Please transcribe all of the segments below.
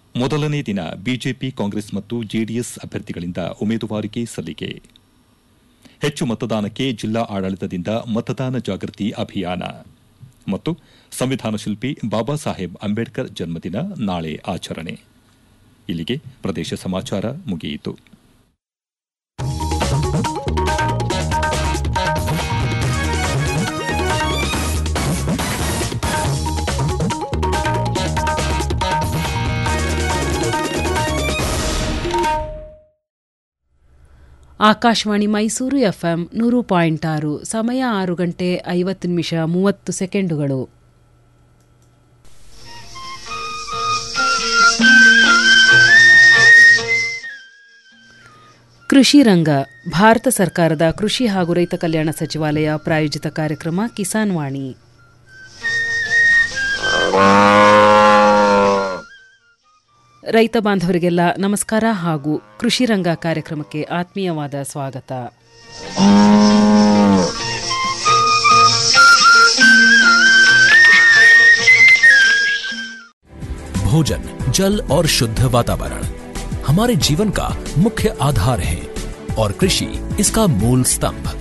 ಮೊದಲನೇ ದಿನ ಬಿಜೆಪಿ ಕಾಂಗ್ರೆಸ್ ಮತ್ತು ಜೆಡಿಎಸ್ ಅಭ್ಯರ್ಥಿಗಳಿಂದ ಉಮೇದುವಾರಿಕೆ ಸಲ್ಲಿಕೆ ಹೆಚ್ಚು ಮತದಾನಕ್ಕೆ ಜಿಲ್ಲಾ ಆಡಳಿತದಿಂದ ಮತದಾನ ಜಾಗೃತಿ ಅಭಿಯಾನ ಮತ್ತು ಸಂವಿಧಾನ ಶಿಲ್ಪಿ ಬಾಬಾ ಸಾಹೇಬ್ ಅಂಬೇಡ್ಕರ್ ಜನ್ಮದಿನ ನಾಳೆ ಆಚರಣೆ ಇಲ್ಲಿಗೆ ಪ್ರದೇಶ ಸಮಾಚಾರ ಮುಗಿಯಿತು ಆಕಾಶವಾಣಿ ಮೈಸೂರು ಎಫ್ಎಂ ನೂರು ಪಾಯಿಂಟ್ ಆರು ಸಮಯ ಆರು ಗಂಟೆ ಐವತ್ತು ನಿಮಿಷ ಮೂವತ್ತು ಸೆಕೆಂಡುಗಳು ಕೃಷಿ ರಂಗ ಭಾರತ ಸರ್ಕಾರದ ಕೃಷಿ ಹಾಗೂ ರೈತ ಕಲ್ಯಾಣ ಸಚಿವಾಲಯ ಪ್ರಾಯೋಜಿತ ಕಾರ್ಯಕ್ರಮ ಕಿಸಾನ್ ವಾಣಿ ರೈತ ಬಾಂಧವರಿಗೆಲ್ಲ ನಮಸ್ಕಾರ ಹಾಗೂ ಕೃಷಿ ರಂಗ ಕಾರ್ಯಕ್ರಮಕ್ಕೆ ಆತ್ಮೀಯವಾದ ಸ್ವಾಗತ भोजन जल और शुद्ध वातावरण हमारे जीवन का मुख्य आधार है और कृषि इसका मूल स्तंभ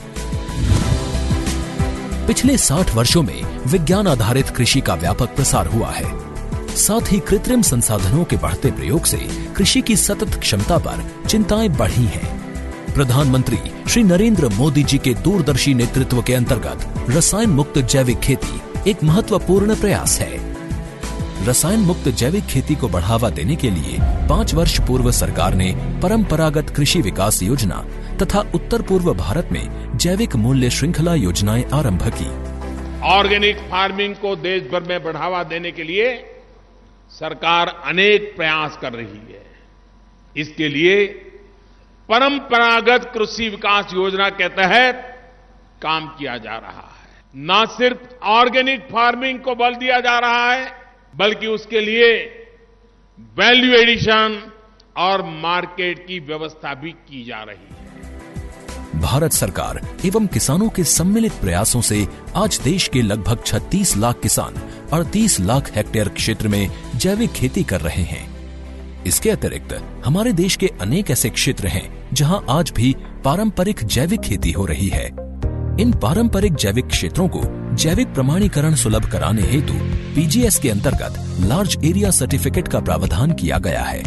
पिछले 60 वर्षों में विज्ञान आधारित कृषि का व्यापक प्रसार हुआ है साथ ही कृत्रिम संसाधनों के बढ़ते प्रयोग से कृषि की सतत क्षमता पर चिंताएं बढ़ी हैं। प्रधानमंत्री श्री नरेंद्र मोदी जी के दूरदर्शी नेतृत्व के अंतर्गत रसायन मुक्त जैविक खेती एक महत्वपूर्ण प्रयास है रसायन मुक्त जैविक खेती को बढ़ावा देने के लिए पाँच वर्ष पूर्व सरकार ने परंपरागत कृषि विकास योजना तथा उत्तर पूर्व भारत में जैविक मूल्य श्रृंखला योजनाएं आरंभ की ऑर्गेनिक फार्मिंग को देश भर में बढ़ावा देने के लिए सरकार अनेक प्रयास कर रही है इसके लिए परंपरागत कृषि विकास योजना के तहत काम किया जा रहा है न सिर्फ ऑर्गेनिक फार्मिंग को बल दिया जा रहा है बल्कि उसके लिए वैल्यू एडिशन और मार्केट की व्यवस्था भी की जा रही है भारत सरकार एवं किसानों के सम्मिलित प्रयासों से आज देश के लगभग 36 लाख किसान 38 लाख हेक्टेयर क्षेत्र में जैविक खेती कर रहे हैं इसके अतिरिक्त हमारे देश के अनेक ऐसे क्षेत्र हैं जहां आज भी पारंपरिक जैविक खेती हो रही है इन पारंपरिक जैविक क्षेत्रों को जैविक प्रमाणीकरण सुलभ कराने हेतु पीजीएस के अंतर्गत लार्ज एरिया सर्टिफिकेट का प्रावधान किया गया है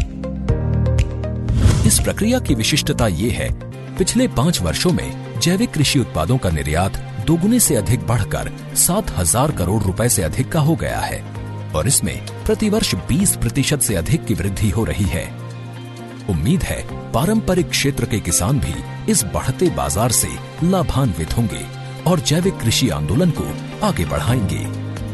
इस प्रक्रिया की विशिष्टता ये है पिछले पाँच वर्षों में जैविक कृषि उत्पादों का निर्यात दोगुने से अधिक बढ़कर सात हजार करोड़ रुपए से अधिक का हो गया है और इसमें प्रतिवर्ष 20 प्रतिशत से अधिक की वृद्धि हो रही है उम्मीद है पारंपरिक क्षेत्र के किसान भी इस बढ़ते बाजार से लाभान्वित होंगे और जैविक कृषि आंदोलन को आगे बढ़ाएंगे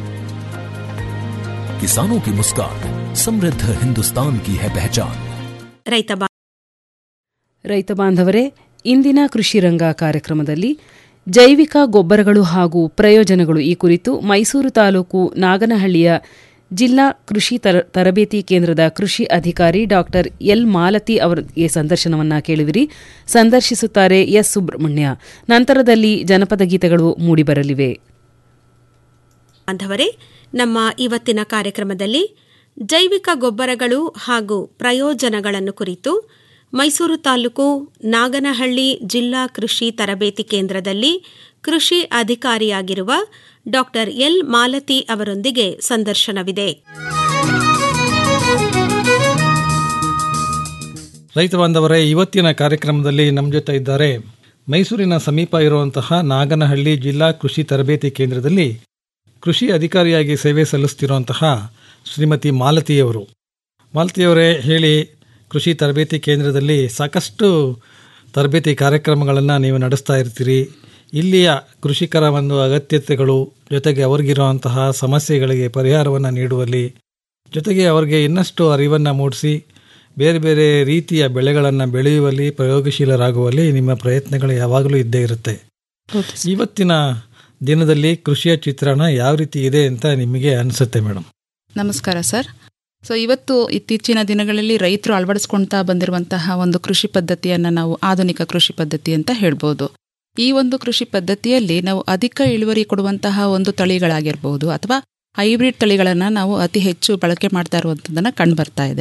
किसानों की मुस्कान समृद्ध हिंदुस्तान की है पहचान ರೈತ ಬಾ ರೈತ ಬಾಂಧವರೇ ಇಂದಿನ ಕೃಷಿ ರಂಗ ಕಾರ್ಯಕ್ರಮದಲ್ಲಿ ಜೈವಿಕ ಗೊಬ್ಬರಗಳು ಹಾಗೂ ಪ್ರಯೋಜನಗಳು ಈ ಕುರಿತು ಮೈಸೂರು ತಾಲೂಕು ನಾಗನಹಳ್ಳಿಯ ಜಿಲ್ಲಾ ಕೃಷಿ ತರ- ತರಬೇತಿ ಕೇಂದ್ರದ ಕೃಷಿ ಅಧಿಕಾರಿ ಡಾಕ್ಟರ್ ಎಲ್ ಮಾಲತಿ ಅವರಿಗೆ ಸಂದರ್ಶನವನ್ನ ಕೇಳುವಿರಿ ಸಂದರ್ಶಿಸುತ್ತಾರೆ ಎಸ್ ಸುಬ್ರಹ್ಮಣ್ಯ ನಂತರದಲ್ಲಿ ಜನಪದ ಗೀತೆಗಳು ಮೂಡಿಬರಲಿವೆ ಬಾಂಧವರೇ ನಮ್ಮ ಇವತ್ತಿನ ಕಾರ್ಯಕ್ರಮದಲ್ಲಿ ಜೈವಿಕ ಗೊಬ್ಬರಗಳು ಹಾಗೂ ಪ್ರಯೋಜನಗಳನ್ನು ಕುರಿತು ಮೈಸೂರು ತಾಲೂಕು ನಾಗನಹಳ್ಳಿ ಜಿಲ್ಲಾ ಕೃಷಿ ತರಬೇತಿ ಕೇಂದ್ರದಲ್ಲಿ ಕೃಷಿ ಅಧಿಕಾರಿಯಾಗಿರುವ ಡಾಕ್ಟರ್ ಎಲ್ ಮಾಲತಿ ಅವರೊಂದಿಗೆ ಸಂದರ್ಶನವಿದೆ ರೈತ ಬಾಂಧವರೇ ಇವತ್ತಿನ ಕಾರ್ಯಕ್ರಮದಲ್ಲಿ ನಮ್ಮ ಜೊತೆ ಇದ್ದಾರೆ ಮೈಸೂರಿನ ಸಮೀಪ ಇರುವಂತಹ ನಾಗನಹಳ್ಳಿ ಜಿಲ್ಲಾ ಕೃಷಿ ತರಬೇತಿ ಕೇಂದ್ರದಲ್ಲಿ ಕೃಷಿ ಅಧಿಕಾರಿಯಾಗಿ ಸೇವೆ ಸಲ್ಲಿಸ್ತಿರುವಂತಹ ಶ್ರೀಮತಿ ಮಾಲತಿಯವರು ಮಾಲತಿಯವರೇ ಹೇಳಿ ಕೃಷಿ ತರಬೇತಿ ಕೇಂದ್ರದಲ್ಲಿ ಸಾಕಷ್ಟು ತರಬೇತಿ ಕಾರ್ಯಕ್ರಮಗಳನ್ನು ನೀವು ನಡೆಸ್ತಾ ಇರ್ತೀರಿ ಇಲ್ಲಿಯ ಕೃಷಿಕರ ಒಂದು ಅಗತ್ಯತೆಗಳು ಜೊತೆಗೆ ಅವ್ರಿಗಿರುವಂತಹ ಸಮಸ್ಯೆಗಳಿಗೆ ಪರಿಹಾರವನ್ನು ನೀಡುವಲ್ಲಿ ಜೊತೆಗೆ ಅವರಿಗೆ ಇನ್ನಷ್ಟು ಅರಿವನ್ನು ಮೂಡಿಸಿ ಬೇರೆ ಬೇರೆ ರೀತಿಯ ಬೆಳೆಗಳನ್ನು ಬೆಳೆಯುವಲ್ಲಿ ಪ್ರಯೋಗಶೀಲರಾಗುವಲ್ಲಿ ನಿಮ್ಮ ಪ್ರಯತ್ನಗಳು ಯಾವಾಗಲೂ ಇದ್ದೇ ಇರುತ್ತೆ ಇವತ್ತಿನ ದಿನದಲ್ಲಿ ಕೃಷಿಯ ಚಿತ್ರಣ ಯಾವ ರೀತಿ ಇದೆ ಅಂತ ನಿಮಗೆ ಅನಿಸುತ್ತೆ ಮೇಡಮ್ ನಮಸ್ಕಾರ ಸರ್ ಸೊ ಇವತ್ತು ಇತ್ತೀಚಿನ ದಿನಗಳಲ್ಲಿ ರೈತರು ಅಳವಡಿಸ್ಕೊಳ್ತಾ ಬಂದಿರುವಂತಹ ಒಂದು ಕೃಷಿ ಪದ್ಧತಿಯನ್ನು ನಾವು ಆಧುನಿಕ ಕೃಷಿ ಪದ್ಧತಿ ಅಂತ ಹೇಳ್ಬೋದು ಈ ಒಂದು ಕೃಷಿ ಪದ್ಧತಿಯಲ್ಲಿ ನಾವು ಅಧಿಕ ಇಳುವರಿ ಕೊಡುವಂತಹ ಒಂದು ತಳಿಗಳಾಗಿರ್ಬೋದು ಅಥವಾ ಹೈಬ್ರಿಡ್ ತಳಿಗಳನ್ನು ನಾವು ಅತಿ ಹೆಚ್ಚು ಬಳಕೆ ಮಾಡ್ತಾ ಇರುವಂಥದ್ದನ್ನು ಕಂಡು ಬರ್ತಾ ಇದೆ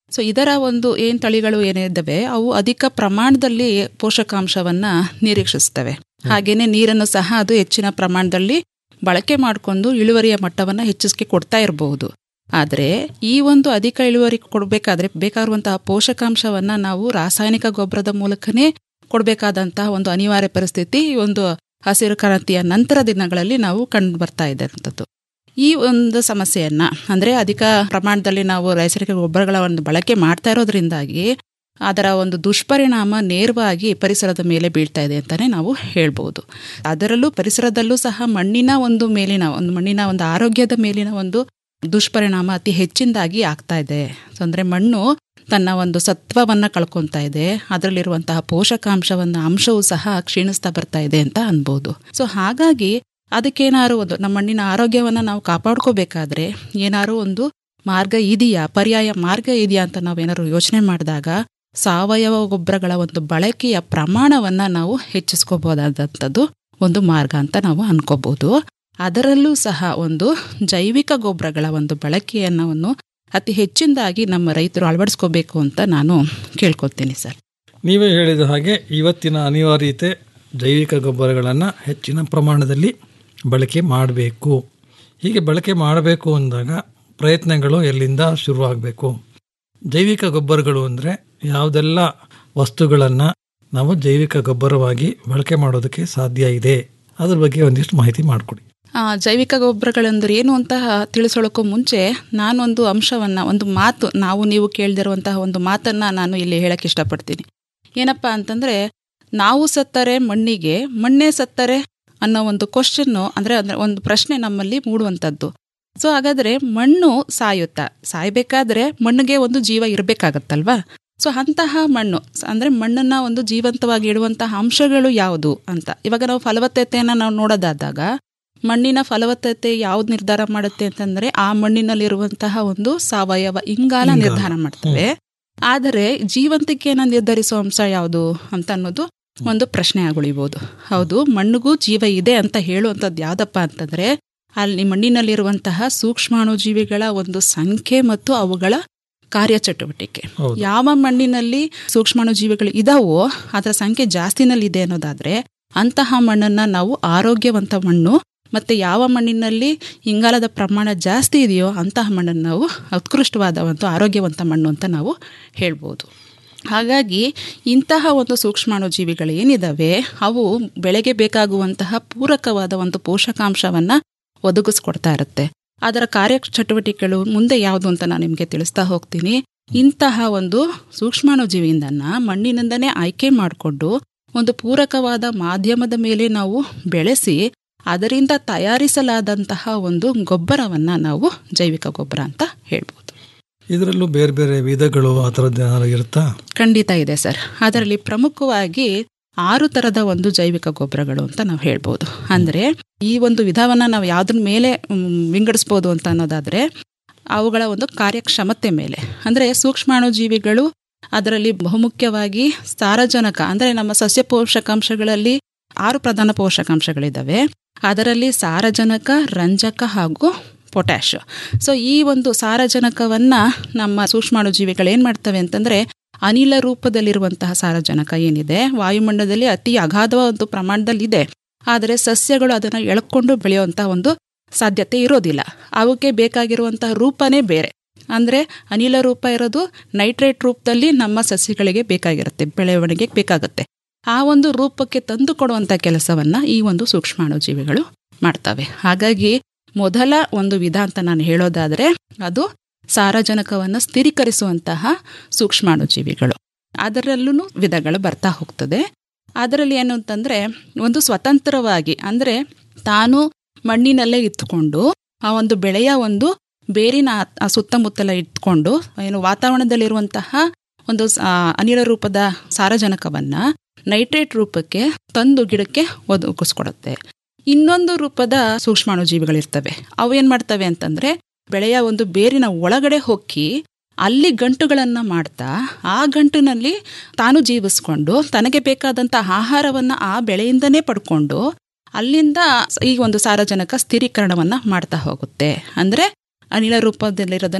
ಸೊ ಇದರ ಒಂದು ಏನು ತಳಿಗಳು ಏನಿದ್ದಾವೆ ಅವು ಅಧಿಕ ಪ್ರಮಾಣದಲ್ಲಿ ಪೋಷಕಾಂಶವನ್ನ ನಿರೀಕ್ಷಿಸ್ತವೆ ಹಾಗೇನೆ ನೀರನ್ನು ಸಹ ಅದು ಹೆಚ್ಚಿನ ಪ್ರಮಾಣದಲ್ಲಿ ಬಳಕೆ ಮಾಡಿಕೊಂಡು ಇಳುವರಿಯ ಮಟ್ಟವನ್ನ ಹೆಚ್ಚಿಸಿ ಕೊಡ್ತಾ ಇರಬಹುದು ಆದರೆ ಈ ಒಂದು ಅಧಿಕ ಇಳುವರಿ ಕೊಡಬೇಕಾದ್ರೆ ಬೇಕಾಗಿರುವಂತಹ ಪೋಷಕಾಂಶವನ್ನ ನಾವು ರಾಸಾಯನಿಕ ಗೊಬ್ಬರದ ಮೂಲಕನೇ ಕೊಡಬೇಕಾದಂತಹ ಒಂದು ಅನಿವಾರ್ಯ ಪರಿಸ್ಥಿತಿ ಈ ಒಂದು ಹಸಿರು ಕ್ರಾಂತಿಯ ನಂತರ ದಿನಗಳಲ್ಲಿ ನಾವು ಕಂಡು ಬರ್ತಾ ಇದೆ ಅಂಥದ್ದು ಈ ಒಂದು ಸಮಸ್ಯೆಯನ್ನ ಅಂದ್ರೆ ಅಧಿಕ ಪ್ರಮಾಣದಲ್ಲಿ ನಾವು ನೈಸರ್ಗಿಕ ಗೊಬ್ಬರಗಳ ಒಂದು ಬಳಕೆ ಮಾಡ್ತಾ ಇರೋದ್ರಿಂದಾಗಿ ಅದರ ಒಂದು ದುಷ್ಪರಿಣಾಮ ನೇರವಾಗಿ ಪರಿಸರದ ಮೇಲೆ ಬೀಳ್ತಾ ಇದೆ ಅಂತಾನೆ ನಾವು ಹೇಳ್ಬೋದು ಅದರಲ್ಲೂ ಪರಿಸರದಲ್ಲೂ ಸಹ ಮಣ್ಣಿನ ಒಂದು ಮೇಲಿನ ಒಂದು ಮಣ್ಣಿನ ಒಂದು ಆರೋಗ್ಯದ ಮೇಲಿನ ಒಂದು ದುಷ್ಪರಿಣಾಮ ಅತಿ ಹೆಚ್ಚಿನದಾಗಿ ಆಗ್ತಾ ಇದೆ ಸೊ ಅಂದ್ರೆ ಮಣ್ಣು ತನ್ನ ಒಂದು ಸತ್ವವನ್ನ ಕಳ್ಕೊತಾ ಇದೆ ಅದರಲ್ಲಿರುವಂತಹ ಪೋಷಕಾಂಶವನ್ನ ಅಂಶವೂ ಸಹ ಕ್ಷೀಣಿಸ್ತಾ ಬರ್ತಾ ಇದೆ ಅಂತ ಅನ್ಬೋದು ಸೊ ಹಾಗಾಗಿ ಅದಕ್ಕೇನಾದ್ರು ಒಂದು ನಮ್ಮ ಮಣ್ಣಿನ ಆರೋಗ್ಯವನ್ನ ನಾವು ಕಾಪಾಡ್ಕೋಬೇಕಾದ್ರೆ ಏನಾದ್ರು ಒಂದು ಮಾರ್ಗ ಇದೆಯಾ ಪರ್ಯಾಯ ಮಾರ್ಗ ಇದೆಯಾ ಅಂತ ನಾವೇನಾದ್ರು ಯೋಚನೆ ಮಾಡಿದಾಗ ಸಾವಯವ ಗೊಬ್ಬರಗಳ ಒಂದು ಬಳಕೆಯ ಪ್ರಮಾಣವನ್ನ ನಾವು ಹೆಚ್ಚಿಸ್ಕೋಬಹುದಾದಂಥದ್ದು ಒಂದು ಮಾರ್ಗ ಅಂತ ನಾವು ಅನ್ಕೋಬಹುದು ಅದರಲ್ಲೂ ಸಹ ಒಂದು ಜೈವಿಕ ಗೊಬ್ಬರಗಳ ಒಂದು ಬಳಕೆಯನ್ನು ಅತಿ ಹೆಚ್ಚಿನದಾಗಿ ನಮ್ಮ ರೈತರು ಅಳವಡಿಸ್ಕೋಬೇಕು ಅಂತ ನಾನು ಕೇಳ್ಕೊತೀನಿ ಸರ್ ನೀವೇ ಹೇಳಿದ ಹಾಗೆ ಇವತ್ತಿನ ಅನಿವಾರ್ಯತೆ ಜೈವಿಕ ಗೊಬ್ಬರಗಳನ್ನು ಹೆಚ್ಚಿನ ಪ್ರಮಾಣದಲ್ಲಿ ಬಳಕೆ ಮಾಡಬೇಕು ಹೀಗೆ ಬಳಕೆ ಮಾಡಬೇಕು ಅಂದಾಗ ಪ್ರಯತ್ನಗಳು ಎಲ್ಲಿಂದ ಶುರುವಾಗಬೇಕು ಜೈವಿಕ ಗೊಬ್ಬರಗಳು ಅಂದರೆ ಯಾವುದೆಲ್ಲ ವಸ್ತುಗಳನ್ನು ನಾವು ಜೈವಿಕ ಗೊಬ್ಬರವಾಗಿ ಬಳಕೆ ಮಾಡೋದಕ್ಕೆ ಸಾಧ್ಯ ಇದೆ ಅದ್ರ ಬಗ್ಗೆ ಒಂದಿಷ್ಟು ಮಾಹಿತಿ ಮಾಡಿಕೊಡಿ ಆ, ಜೈವಿಕ ಗೊಬ್ಬರಗಳೆಂದ್ರೆ ಏನು ಅಂತ ತಿಳಿಸೋಳಕ್ಕೂ ಮುಂಚೆ ನಾನೊಂದು ಅಂಶವನ್ನ ಒಂದು ಮಾತು ನಾವು ನೀವು ಕೇಳ್ದಿರುವಂತಹ ಒಂದು ಮಾತನ್ನ ನಾನು ಇಲ್ಲಿ ಹೇಳಕ್ ಇಷ್ಟಪಡ್ತೀನಿ ಏನಪ್ಪಾ ಅಂತಂದ್ರೆ ನಾವು ಸತ್ತರೆ ಮಣ್ಣಿಗೆ ಮಣ್ಣೇ ಸತ್ತರೆ ಅನ್ನೋ ಒಂದು ಕ್ವಶನ್ನು ಅಂದ್ರೆ ಅಂದ್ರೆ ಒಂದು ಪ್ರಶ್ನೆ ನಮ್ಮಲ್ಲಿ ಮೂಡುವಂಥದ್ದು ಸೊ ಹಾಗಾದ್ರೆ ಮಣ್ಣು ಸಾಯುತ್ತಾ ಸಾಯ್ಬೇಕಾದ್ರೆ ಮಣ್ಣಿಗೆ ಒಂದು ಜೀವ ಇರಬೇಕಾಗತ್ತಲ್ವಾ ಸೊ ಅಂತಹ ಮಣ್ಣು ಸ- ಅಂದ್ರೆ ಮಣ್ಣನ್ನ ಒಂದು ಜೀವಂತವಾಗಿ ಇಡುವಂತಹ ಅಂಶಗಳು ಯಾವುದು ಅಂತ ಇವಾಗ ನಾವು ಫಲವತ್ತತೆಯನ್ನ ನಾವು ನೋಡೋದಾದಾಗ ಮಣ್ಣಿನ ಫಲವತ್ತತೆ ಯಾವ್ದು ನಿರ್ಧಾರ ಮಾಡುತ್ತೆ ಅಂತಂದ್ರೆ ಆ ಮಣ್ಣಿನಲ್ಲಿರುವಂತಹ ಒಂದು ಸಾವಯವ ಇಂಗಾಲ ಇಂಗಾಲ. ನಿರ್ಧಾರ ಮಾಡ್ತವೆ ಆದರೆ ಜೀವಂತಿಕೆಯನ್ನ ನಿರ್ಧರಿಸುವ ಅಂಶ ಯಾವುದು ಅಂತ ಅನ್ನೋದು ಒಂದು ಪ್ರಶ್ನೆ ಆಗುಳಿಬಹುದು ಹೌದು ಮಣ್ಣಿಗೂ ಜೀವ ಇದೆ ಅಂತ ಹೇಳುವಂಥದ್ದು ಯಾವ್ದಪ್ಪ ಅಂತಂದ್ರೆ ಅಲ್ಲಿ ಮಣ್ಣಿನಲ್ಲಿರುವಂತಹ ಸೂಕ್ಷ್ಮಾಣುಜೀವಿಗಳ ಒಂದು ಸಂಖ್ಯೆ ಮತ್ತು ಅವುಗಳ ಕಾರ್ಯಚಟುವಟಿಕೆ ಹೌದು. ಯಾವ ಮಣ್ಣಿನಲ್ಲಿ ಸೂಕ್ಷ್ಮಾಣುಜೀವಿಗಳು ಇದಾವೋ ಅದರ ಸಂಖ್ಯೆ ಜಾಸ್ತಿನಲ್ಲಿ ಇದೆ ಅನ್ನೋದಾದ್ರೆ ಅಂತಹ ಮಣ್ಣನ್ನ ನಾವು ಆರೋಗ್ಯವಂತ ಮಣ್ಣು ಮತ್ತೆ ಯಾವ ಮಣ್ಣಿನಲ್ಲಿ ಇಂಗಾಲದ ಪ್ರಮಾಣ ಜಾಸ್ತಿ ಇದೆಯೋ ಅಂತಹ ಮಣ್ಣನ್ನು ನಾವು ಉತ್ಕೃಷ್ಟವಾದ ಒಂದು ಆರೋಗ್ಯವಂತ ಮಣ್ಣು ಅಂತ ನಾವು ಹೇಳ್ಬೋದು ಹಾಗಾಗಿ ಇಂತಹ ಒಂದು ಸೂಕ್ಷ್ಮಾಣುಜೀವಿಗಳು ಏನಿದಾವೆ ಅವು ಬೆಳೆಗೆ ಬೇಕಾಗುವಂತಹ ಪೂರಕವಾದ ಒಂದು ಪೋಷಕಾಂಶವನ್ನ ಒದಗಿಸ್ಕೊಡ್ತಾ ಇರುತ್ತೆ ಅದರ ಕಾರ್ಯಚಟುವಟಿಕೆಗಳು ಮುಂದೆ ಯಾವುದು ಅಂತ ನಾನು ನಿಮಗೆ ತಿಳಿಸ್ತಾ ಹೋಗ್ತೀನಿ ಇಂತಹ ಒಂದು ಸೂಕ್ಷ್ಮಾಣುಜೀವಿಯಿಂದನ್ನ ಮಣ್ಣಿನಿಂದನೇ ಆಯ್ಕೆ ಮಾಡಿಕೊಂಡು ಒಂದು ಪೂರಕವಾದ ಮಾಧ್ಯಮದ ಮೇಲೆ ನಾವು ಬೆಳೆಸಿ ಅದರಿಂದ ತಯಾರಿಸಲಾದಂತಹ ಒಂದು ಗೊಬ್ಬರವನ್ನ ನಾವು ಜೈವಿಕ ಗೊಬ್ಬರ ಅಂತ ಹೇಳ್ಬೋದು ಇದರಲ್ಲೂ ಬೇರೆ ಬೇರೆ ವಿಧಗಳು ಆ ಥರದ್ದು ಏನಾದ್ರು ಇರುತ್ತಾ ಖಂಡಿತ ಇದೆ ಸರ್ ಅದರಲ್ಲಿ ಪ್ರಮುಖವಾಗಿ ಆರು ತರದ ಒಂದು ಜೈವಿಕ ಗೊಬ್ಬರಗಳು ಅಂತ ನಾವು ಹೇಳ್ಬೋದು ಅಂದ್ರೆ ಈ ಒಂದು ವಿಧವನ್ನ ನಾವು ಯಾವ್ದ್ರ ಮೇಲೆ ಮ್, ವಿಂಗಡಿಸ್ಬೋದು ಅಂತ ಅನ್ನೋದಾದ್ರೆ ಅವುಗಳ ಒಂದು ಕಾರ್ಯಕ್ಷಮತೆ ಮೇಲೆ ಅಂದ್ರೆ ಸೂಕ್ಷ್ಮಾಣುಜೀವಿಗಳು ಅದರಲ್ಲಿ ಬಹುಮುಖ್ಯವಾಗಿ ಸಾರಜನಕ ಅಂದ್ರೆ ನಮ್ಮ ಸಸ್ಯ ಪೋಷಕಾಂಶಗಳಲ್ಲಿ ಆರು ಪ್ರಧಾನ ಪೋಷಕಾಂಶಗಳಿದ್ದಾವೆ ಅದರಲ್ಲಿ ಸಾರಜನಕ ರಂಜಕ ಹಾಗೂ ಪೊಟ್ಯಾಶ್ ಸೊ ಈ ಒಂದು ಸಾರಜನಕವನ್ನ ನಮ್ಮ ಸೂಕ್ಷ್ಮಾಣುಜೀವಿಗಳು ಏನ್ ಮಾಡ್ತವೆ ಅಂತಂದ್ರೆ ಅನಿಲ ರೂಪದಲ್ಲಿರುವಂತಹ ಸಾರಜನಕ ಏನಿದೆ ವಾಯುಮಂಡಲದಲ್ಲಿ ಅತಿ ಅಗಾಧವಾದ ಒಂದು ಪ್ರಮಾಣದಲ್ಲಿ ಇದೆ ಆದರೆ ಸಸ್ಯಗಳು ಅದನ್ನು ಎಳ್ಕೊಂಡು ಬೆಳೆಯುವಂತಹ ಒಂದು ಸಾಧ್ಯತೆ ಇರೋದಿಲ್ಲ ಅವಕ್ಕೆ ಬೇಕಾಗಿರುವಂತಹ ರೂಪನೇ ಬೇರೆ ಅಂದ್ರೆ ಅನಿಲ ರೂಪ ಇರೋದು ನೈಟ್ರೇಟ್ ರೂಪದಲ್ಲಿ ನಮ್ಮ ಸಸ್ಯಗಳಿಗೆ ಬೇಕಾಗಿರುತ್ತೆ ಬೆಳವಣಿಗೆಗೆ ಬೇಕಾಗುತ್ತೆ ಆ ಒಂದು ರೂಪಕ್ಕೆ ತಂದು ಕೊಡುವಂತ ಕೆಲಸವನ್ನ ಈ ಒಂದು ಸೂಕ್ಷ್ಮಾಣುಜೀವಿಗಳು ಮಾಡ್ತವೆ ಹಾಗಾಗಿ ಮೊದಲ ಒಂದು ವಿಧ ಅಂತ ನಾನು ಹೇಳೋದಾದ್ರೆ ಅದು ಸಾರಜನಕವನ್ನು ಸ್ಥಿರೀಕರಿಸುವಂತಹ ಸೂಕ್ಷ್ಮಾಣುಜೀವಿಗಳು ಅದರಲ್ಲೂ ವಿಧಗಳು ಬರ್ತಾ ಹೋಗ್ತದೆ ಅದರಲ್ಲಿ ಏನು ಅಂತಂದ್ರೆ ಒಂದು ಸ್ವತಂತ್ರವಾಗಿ ಅಂದ್ರೆ ತಾನು ಮಣ್ಣಿನಲ್ಲೇ ಇತ್ಕೊಂಡು ಆ ಒಂದು ಬೆಳೆಯ ಒಂದು ಬೇರಿನ ಆ- ಆ ಸುತ್ತಮುತ್ತಲ ಇಟ್ಕೊಂಡು ಏನು ವಾತಾವರಣದಲ್ಲಿರುವಂತಹ ಒಂದು ಸ- ಆ, ಅನಿಲ ರೂಪದ ಸಾರಜನಕವನ್ನ ನೈಟ್ರೇಟ್ ರೂಪಕ್ಕೆ ತಂದು ಗಿಡಕ್ಕೆ ಒದಗಿಸ್ಕೊಡುತ್ತೆ ಇನ್ನೊಂದು ರೂಪದ ಸೂಕ್ಷ್ಮಾಣುಜೀವಿಗಳಿರ್ತವೆ ಅವು ಏನ್ ಮಾಡ್ತವೆ ಅಂತಂದ್ರೆ ಬೆಳೆಯ ಒಂದು ಬೇರಿನ ಒಳಗಡೆ ಹೊಕ್ಕಿ ಅಲ್ಲಿ ಗಂಟುಗಳನ್ನ ಮಾಡ್ತಾ ಆ ಗಂಟಿನಲ್ಲಿ ತಾನು ಜೀವಿಸ್ಕೊಂಡು ತನಗೆ ಬೇಕಾದಂತ ಆಹಾರವನ್ನ ಆ ಬೆಳೆಯಿಂದನೇ ಪಡ್ಕೊಂಡು ಅಲ್ಲಿಂದ ಈ ಒಂದು ಸಾರಜನಕ ಸ್ಥಿರೀಕರಣವನ್ನ ಮಾಡ್ತಾ ಹೋಗುತ್ತೆ ಅಂದ್ರೆ ಅನಿಲ ರೂಪದಲ್ಲಿರೋದನ್ನ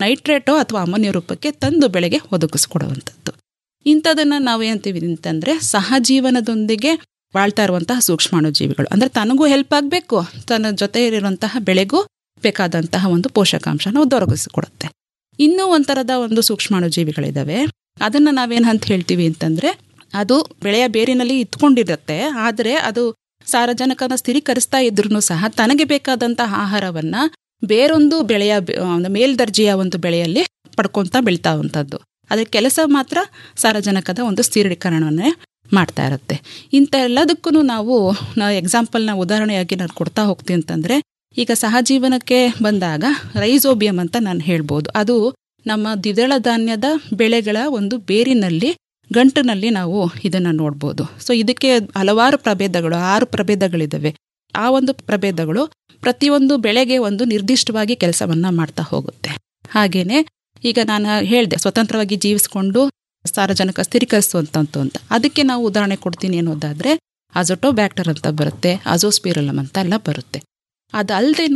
ನೈಟ್ರೇಟೋ ಅಥವಾ ಅಮೋನಿಯ ರೂಪಕ್ಕೆ ತಂದು ಬೆಳೆಗೆ ಒದಗಿಸ್ಕೊಡುವಂಥದ್ದು ಇಂಥದನ್ನು ನಾವು ಏನಂತೀವಿ ಅಂತಂದರೆ ಸಹಜೀವನದೊಂದಿಗೆ ಬಾಳ್ತಾ ಇರುವಂತಹ ಸೂಕ್ಷ್ಮಾಣುಜೀವಿಗಳು ಅಂದರೆ ತನಗೂ ಹೆಲ್ಪ್ ಆಗಬೇಕು ತನ್ನ ಜೊತೆ ಇರುವಂತಹ ಬೆಳೆಗೂ ಬೇಕಾದಂತಹ ಒಂದು ಪೋಷಕಾಂಶನ ಒದಗಿಸಿಕೊಡುತ್ತೆ ಇನ್ನೂ ಒಂಥರದ ಒಂದು ಸೂಕ್ಷ್ಮಾಣುಜೀವಿಗಳಿದ್ದಾವೆ ಅದನ್ನು ನಾವೇನು ಅಂತ ಹೇಳ್ತೀವಿ ಅಂತಂದರೆ ಅದು ಬೆಳೆಯ ಬೇರಿನಲ್ಲಿ ಇತ್ಕೊಂಡಿರುತ್ತೆ ಆದರೆ ಅದು ಸಾರಜನಕನ ಸ್ಥಿರೀಕರಿಸ್ತಾ ಇದ್ರೂ ಸಹ ತನಗೆ ಬೇಕಾದಂತಹ ಆಹಾರವನ್ನ ಬೇರೊಂದು ಬೆಳೆಯ ಮೇಲ್ದರ್ಜೆಯ ಒಂದು ಬೆಳೆಯಲ್ಲಿ ಪಡ್ಕೊತಾ ಬೆಳಿತಾವಂಥದ್ದು ಅದ್ರ ಕೆಲಸ ಮಾತ್ರ ಸಾರಜನಕದ ಒಂದು ಸ್ಥಿರೀಕರಣವನ್ನೇ ಮಾಡ್ತಾ ಇರುತ್ತೆ ಇಂಥ ಎಲ್ಲದಕ್ಕೂ ನಾವು ನಾ ಎಕ್ಸಾಂಪಲ್ನ ಉದಾಹರಣೆಯಾಗಿ ನಾನು ಕೊಡ್ತಾ ಹೋಗ್ತೀನಿ ಅಂತಂದರೆ ಈಗ ಸಹಜೀವನಕ್ಕೆ ಬಂದಾಗ ರೈಸೋಬಿಯಂ ಅಂತ ನಾನು ಹೇಳ್ಬೋದು ಅದು ನಮ್ಮ ದ್ವಿದಳ ಧಾನ್ಯದ ಬೆಳೆಗಳ ಒಂದು ಬೇರಿನಲ್ಲಿ ಗಂಟಿನಲ್ಲಿ ನಾವು ಇದನ್ನು ನೋಡ್ಬೋದು ಸೊ ಇದಕ್ಕೆ ಹಲವಾರು ಪ್ರಭೇದಗಳು ಆರು ಪ್ರಭೇದಗಳಿದ್ದಾವೆ ಆ ಒಂದು ಪ್ರಭೇದಗಳು ಪ್ರತಿಯೊಂದು ಬೆಳೆಗೆ ಒಂದು ನಿರ್ದಿಷ್ಟವಾಗಿ ಕೆಲಸವನ್ನ ಮಾಡ್ತಾ ಹೋಗುತ್ತೆ ಹಾಗೇನೆ ಈಗ ನಾನು ಹೇಳಿದೆ ಸ್ವತಂತ್ರವಾಗಿ ಜೀವಿಸ್ಕೊಂಡು ಸಾರಜನಕ ಸ್ಥಿರೀಕರಿಸುವಂಥದ್ದು ಅಂತ ಅದಕ್ಕೆ ನಾವು ಉದಾಹರಣೆ ಕೊಡ್ತೀನಿ ಅನ್ನೋದಾದ್ರೆ ಅಜೊಟೋಬ್ಯಾಕ್ಟರ್ ಅಂತ ಬರುತ್ತೆ ಅಜೋಸ್ಪಿರಲಮ್ ಅಂತ ಎಲ್ಲ ಬರುತ್ತೆ ಅದಲ್ದೇನೂ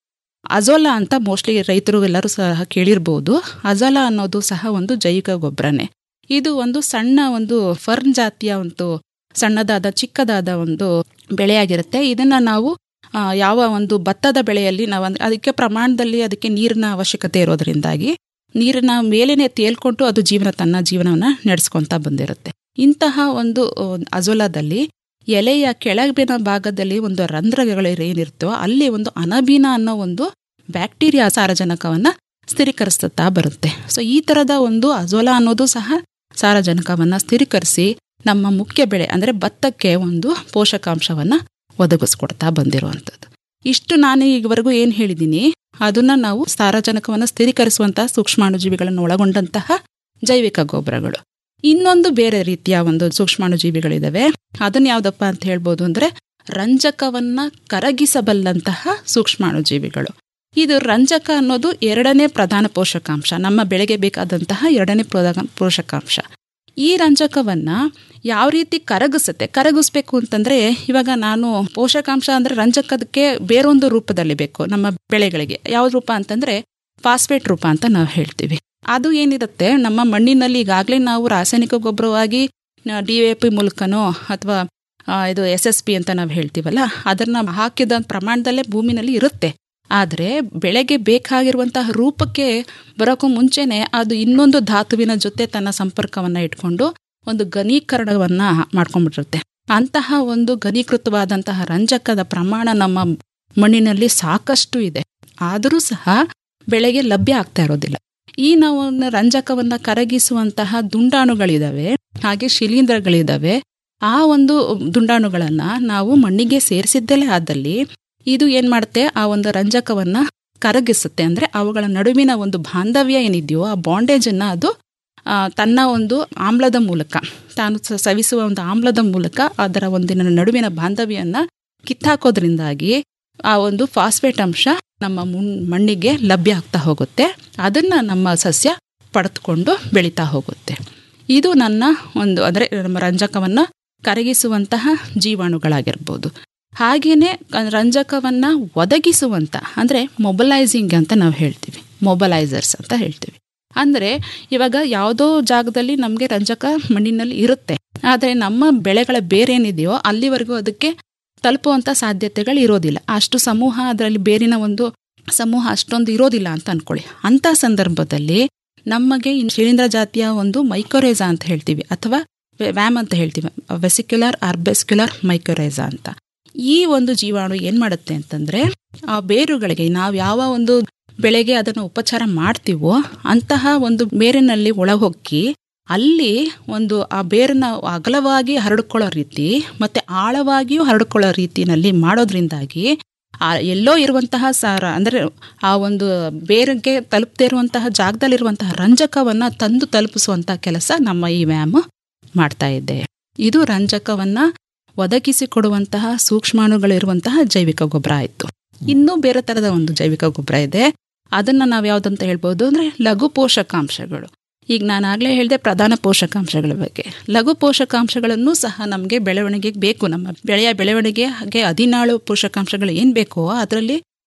ಅಜೋಲಾ ಅಂತ ಮೋಸ್ಟ್ಲಿ ರೈತರು ಎಲ್ಲರೂ ಸಹ ಕೇಳಿರ್ಬೋದು ಅಜೋಲಾ ಅನ್ನೋದು ಸಹ ಒಂದು ಜೈವಿಕ ಗೊಬ್ಬರನೇ ಇದು ಒಂದು ಸಣ್ಣ ಒಂದು ಫರ್ನ್ ಜಾತಿಯ ಒಂದು ಸಣ್ಣದಾದ ಚಿಕ್ಕದಾದ ಒಂದು ಬೆಳೆಯಾಗಿರುತ್ತೆ ಇದನ್ನ ನಾವು ಯಾವ ಒಂದು ಭತ್ತದ ಬೆಳೆಯಲ್ಲಿ ನಾವು ಅಂದ್ರೆ ಅದಕ್ಕೆ ಪ್ರಮಾಣದಲ್ಲಿ ಅದಕ್ಕೆ ನೀರಿನ ಅವಶ್ಯಕತೆ ಇರೋದ್ರಿಂದಾಗಿ ನೀರಿನ ಮೇಲೇನೆ ತೇಲ್ಕೊಂಡು ಅದು ಜೀವನ ತನ್ನ ಜೀವನವನ್ನ ನಡೆಸ್ಕೊಂತ ಬಂದಿರುತ್ತೆ ಇಂತಹ ಒಂದು ಅಜೋಲಾದಲ್ಲಿ ಎಲೆಯ ಕೆಳಗಿನ ಭಾಗದಲ್ಲಿ ಒಂದು ರಂಧ್ರಗಳು ಏನಿರ್ತೋ ಅಲ್ಲಿ ಒಂದು ಅನಬೀನ ಅನ್ನೋ ಒಂದು ಬ್ಯಾಕ್ಟೀರಿಯಾ ಸಾರಜನಕವನ್ನ ಸ್ಥಿರೀಕರಿಸ್ತಾ ಬರುತ್ತೆ ಸೊ ಈ ತರದ ಒಂದು ಅಜೋಲಾ ಅನ್ನೋದು ಸಹ ಸಾರಜನಕವನ್ನ ಸ್ಥಿರೀಕರಿಸಿ ನಮ್ಮ ಮುಖ್ಯ ಬೆಳೆ ಅಂದರೆ ಭತ್ತಕ್ಕೆ ಒಂದು ಪೋಷಕಾಂಶವನ್ನ ಒದಗಿಸ್ಕೊಡ್ತಾ ಬಂದಿರುವಂಥದ್ದು ಇಷ್ಟು ನಾನು ಈವರೆಗೂ ಏನು ಹೇಳಿದ್ದೀನಿ ಅದನ್ನ ನಾವು ಸಾರಜನಕವನ್ನು ಸ್ಥಿರೀಕರಿಸುವಂತಹ ಸೂಕ್ಷ್ಮಾಣುಜೀವಿಗಳನ್ನು ಒಳಗೊಂಡಂತಹ ಜೈವಿಕ ಗೊಬ್ಬರಗಳು ಇನ್ನೊಂದು ಬೇರೆ ರೀತಿಯ ಒಂದು ಸೂಕ್ಷ್ಮಾಣುಜೀವಿಗಳಿದಾವೆ ಅದನ್ನ ಯಾವ್ದಪ್ಪ ಅಂತ ಹೇಳ್ಬೋದು ಅಂದ್ರೆ ರಂಜಕವನ್ನ ಕರಗಿಸಬಲ್ಲಂತಹ ಸೂಕ್ಷ್ಮಾಣುಜೀವಿಗಳು ಇದು ರಂಜಕ ಅನ್ನೋದು ಎರಡನೇ ಪ್ರಧಾನ ಪೋಷಕಾಂಶ ನಮ್ಮ ಬೆಳೆಗೆ ಬೇಕಾದಂತಹ ಎರಡನೇ ಪ್ರಧಾನ ಪೋಷಕಾಂಶ ಈ ರಂಜಕವನ್ನ ಯಾವ ರೀತಿ ಕರಗಿಸುತ್ತೆ ಕರಗಿಸ್ಬೇಕು ಅಂತಂದ್ರೆ ಇವಾಗ ನಾನು ಪೋಷಕಾಂಶ ಅಂದ್ರೆ ರಂಜಕದಕ್ಕೆ ಬೇರೊಂದು ರೂಪದಲ್ಲಿ ಬೇಕು ನಮ್ಮ ಬೆಳೆಗಳಿಗೆ ಯಾವ ರೂಪ ಅಂತಂದ್ರೆ ಫಾಸ್ಫೇಟ್ ರೂಪ ಅಂತ ನಾವು ಹೇಳ್ತೀವಿ ಅದು ಏನಿರುತ್ತೆ ನಮ್ಮ ಮಣ್ಣಿನಲ್ಲಿ ಈಗಾಗಲೇ ನಾವು ರಾಸಾಯನಿಕ ಗೊಬ್ಬರವಾಗಿ ಡಿ ಎ ಪಿ ಮೂಲಕನೋ ಅಥವಾ ಇದು ಎಸ್ ಎಸ್ ಪಿ ಅಂತ ನಾವು ಹೇಳ್ತೀವಲ್ಲ ಅದನ್ನ ಹಾಕಿದ ಪ್ರಮಾಣದಲ್ಲೇ ಭೂಮಿನಲ್ಲಿ ಇರುತ್ತೆ ಆದರೆ ಬೆಳೆಗೆ ಬೇಕಾಗಿರುವಂತಹ ರೂಪಕ್ಕೆ ಬರೋಕ್ಕೂ ಮುಂಚೆನೆ ಅದು ಇನ್ನೊಂದು ಧಾತುವಿನ ಜೊತೆ ತನ್ನ ಸಂಪರ್ಕವನ್ನ ಇಟ್ಕೊಂಡು ಒಂದು ಘನೀಕರಣವನ್ನ ಮಾಡ್ಕೊಂಡ್ಬಿಟ್ಟಿರುತ್ತೆ ಅಂತಹ ಒಂದು ಘನೀಕೃತವಾದಂತಹ ರಂಜಕದ ಪ್ರಮಾಣ ನಮ್ಮ ಮಣ್ಣಿನಲ್ಲಿ ಸಾಕಷ್ಟು ಇದೆ ಆದರೂ ಸಹ ಬೆಳೆಗೆ ಲಭ್ಯ ಆಗ್ತಾ ಇರೋದಿಲ್ಲ ಈ ನಾವು ರಂಜಕವನ್ನ ಕರಗಿಸುವಂತಹ ದುಂಡಾಣುಗಳಿದಾವೆ ಹಾಗೆ ಶಿಲೀಂಧ್ರಗಳಿದಾವೆ ಆ ಒಂದು ದುಂಡಾಣುಗಳನ್ನ ನಾವು ಮಣ್ಣಿಗೆ ಸೇರಿಸಿದ್ದಲೇ ಆದಲ್ಲಿ ಇದು ಏನ್ ಮಾಡುತ್ತೆ ಆ ಒಂದು ರಂಜಕವನ್ನ ಕರಗಿಸುತ್ತೆ ಅಂದ್ರೆ ಅವುಗಳ ನಡುವಿನ ಒಂದು ಬಾಂಧವ್ಯ ಏನಿದೆಯೋ ಆ ಬಾಂಡೇಜ್ ಅನ್ನ ಅದು ತನ್ನ ಒಂದು ಆಮ್ಲದ ಮೂಲಕ ತಾನು ಸವಿಸುವ ಒಂದು ಆಮ್ಲದ ಮೂಲಕ ಅದರ ಒಂದಿನ ನಡುವಿನ ಬಾಂಧವ್ಯನ್ನ ಕಿತ್ತಾಕೋದ್ರಿಂದಾಗಿ ಆ ಒಂದು ಫಾಸ್ಫೇಟ್ ಅಂಶ ನಮ್ಮ ಮಣ್ಣಿಗೆ ಲಭ್ಯ ಆಗ್ತಾ ಹೋಗುತ್ತೆ ಅದನ್ನ ನಮ್ಮ ಸಸ್ಯ ಪಡೆದುಕೊಂಡು ಬೆಳೀತಾ ಹೋಗುತ್ತೆ ಇದು ನನ್ನ ಒಂದು ಅಂದರೆ ನಮ್ಮ ರಂಜಕವನ್ನ ಕರಗಿಸುವಂತಹ ಜೀವಾಣುಗಳಾಗಿರ್ಬೋದು ಹಾಗೇನೆ ರಂಜಕವನ್ನ ಒದಗಿಸುವಂತ ಅಂದ್ರೆ ಮೊಬಲೈಸಿಂಗ್ ಅಂತ ನಾವು ಹೇಳ್ತೀವಿ ಮೊಬಲೈಸರ್ಸ್ ಅಂತ ಹೇಳ್ತೀವಿ ಅಂದ್ರೆ ಇವಾಗ ಯಾವುದೋ ಜಾಗದಲ್ಲಿ ನಮಗೆ ರಂಜಕ ಮಣ್ಣಿನಲ್ಲಿ ಇರುತ್ತೆ ಆದರೆ ನಮ್ಮ ಬೆಳೆಗಳ ಬೇರೇನಿದೆಯೋ ಅಲ್ಲಿವರೆಗೂ ಅದಕ್ಕೆ ತಲುಪುವಂಥ ಸಾಧ್ಯತೆಗಳು ಇರೋದಿಲ್ಲ ಅಷ್ಟು ಸಮೂಹ ಅದರಲ್ಲಿ ಬೇರಿನ ಒಂದು ಸಮೂಹ ಅಷ್ಟೊಂದು ಇರೋದಿಲ್ಲ ಅಂತ ಅನ್ಕೊಳ್ಳಿ ಅಂಥ ಸಂದರ್ಭದಲ್ಲಿ ನಮಗೆ ಶಿಲೀಂಧ್ರ ಜಾತಿಯ ಒಂದು ಮೈಕೋರೇಜಾ ಅಂತ ಹೇಳ್ತೀವಿ ಅಥವಾ ವ್ಯಾಮ್ ಅಂತ ಹೇಳ್ತೀವಿ ವೆಸಿಕ್ಯುಲರ್ ಆರ್ಬೆಸ್ಕ್ಯುಲರ್ ಮೈಕೋರೇಜಾ ಅಂತ ಈ ಒಂದು ಜೀವಾಣು ಏನ್ ಮಾಡುತ್ತೆ ಅಂತಂದ್ರೆ ಆ ಬೇರುಗಳಿಗೆ ನಾವು ಯಾವ ಒಂದು ಬೆಳೆಗೆ ಅದನ್ನು ಉಪಚಾರ ಮಾಡ್ತೀವೋ ಅಂತಹ ಒಂದು ಬೇರಿನಲ್ಲಿ ಒಳಹೊಕ್ಕಿ ಅಲ್ಲಿ ಒಂದು ಆ ಬೇರನ್ನ ಅಗಲವಾಗಿ ಹರಡ್ಕೊಳ್ಳೋ ರೀತಿ ಮತ್ತೆ ಆಳವಾಗಿಯೂ ಹರಡ್ಕೊಳ್ಳೋ ರೀತಿನಲ್ಲಿ ಮಾಡೋದ್ರಿಂದಾಗಿ ಆ ಎಲ್ಲೋ ಇರುವಂತಹ ಸಾರ ಅಂದರೆ ಆ ಒಂದು ಬೇರಿಗೆ ತಲುಪದೇ ಇರುವಂತಹ ಜಾಗದಲ್ಲಿರುವಂತಹ ರಂಜಕವನ್ನ ತಂದು ತಲುಪಿಸುವಂತಹ ಕೆಲಸ ನಮ್ಮ ಈ ವ್ಯಾಯಾಮ ಮಾಡ್ತಾ ಇದೆ ಇದು ರಂಜಕವನ್ನ ಒದಗಿಸಿಕೊಡುವಂತಹ ಸೂಕ್ಷ್ಮಾಣುಗಳಿರುವಂತಹ ಜೈವಿಕ ಗೊಬ್ಬರ ಆಯಿತು ಇನ್ನೂ ಬೇರೆ ತರದ ಒಂದು ಜೈವಿಕ ಗೊಬ್ಬರ ಇದೆ ಅದನ್ನ ನಾವು ಯಾವ್ದಂತ ಹೇಳ್ಬೋದು ಅಂದ್ರೆ ಲಘು ಪೋಷಕಾಂಶಗಳು ಈಗ ನಾನು ಆಗ್ಲೇ ಹೇಳಿದೆ ಪ್ರಧಾನ ಪೋಷಕಾಂಶಗಳ ಬಗ್ಗೆ ಲಘು ಪೋಷಕಾಂಶಗಳನ್ನು ಸಹ ನಮಗೆ ಬೆಳವಣಿಗೆಗೆ ಬೇಕು ನಮ್ಮ ಬೆಳೆಯ ಬೆಳವಣಿಗೆ ಹಾಗೆ ಹದಿನಾಳು ಪೋಷಕಾಂಶಗಳು ಏನ್ ಬೇಕೋ ಅದರಲ್ಲಿ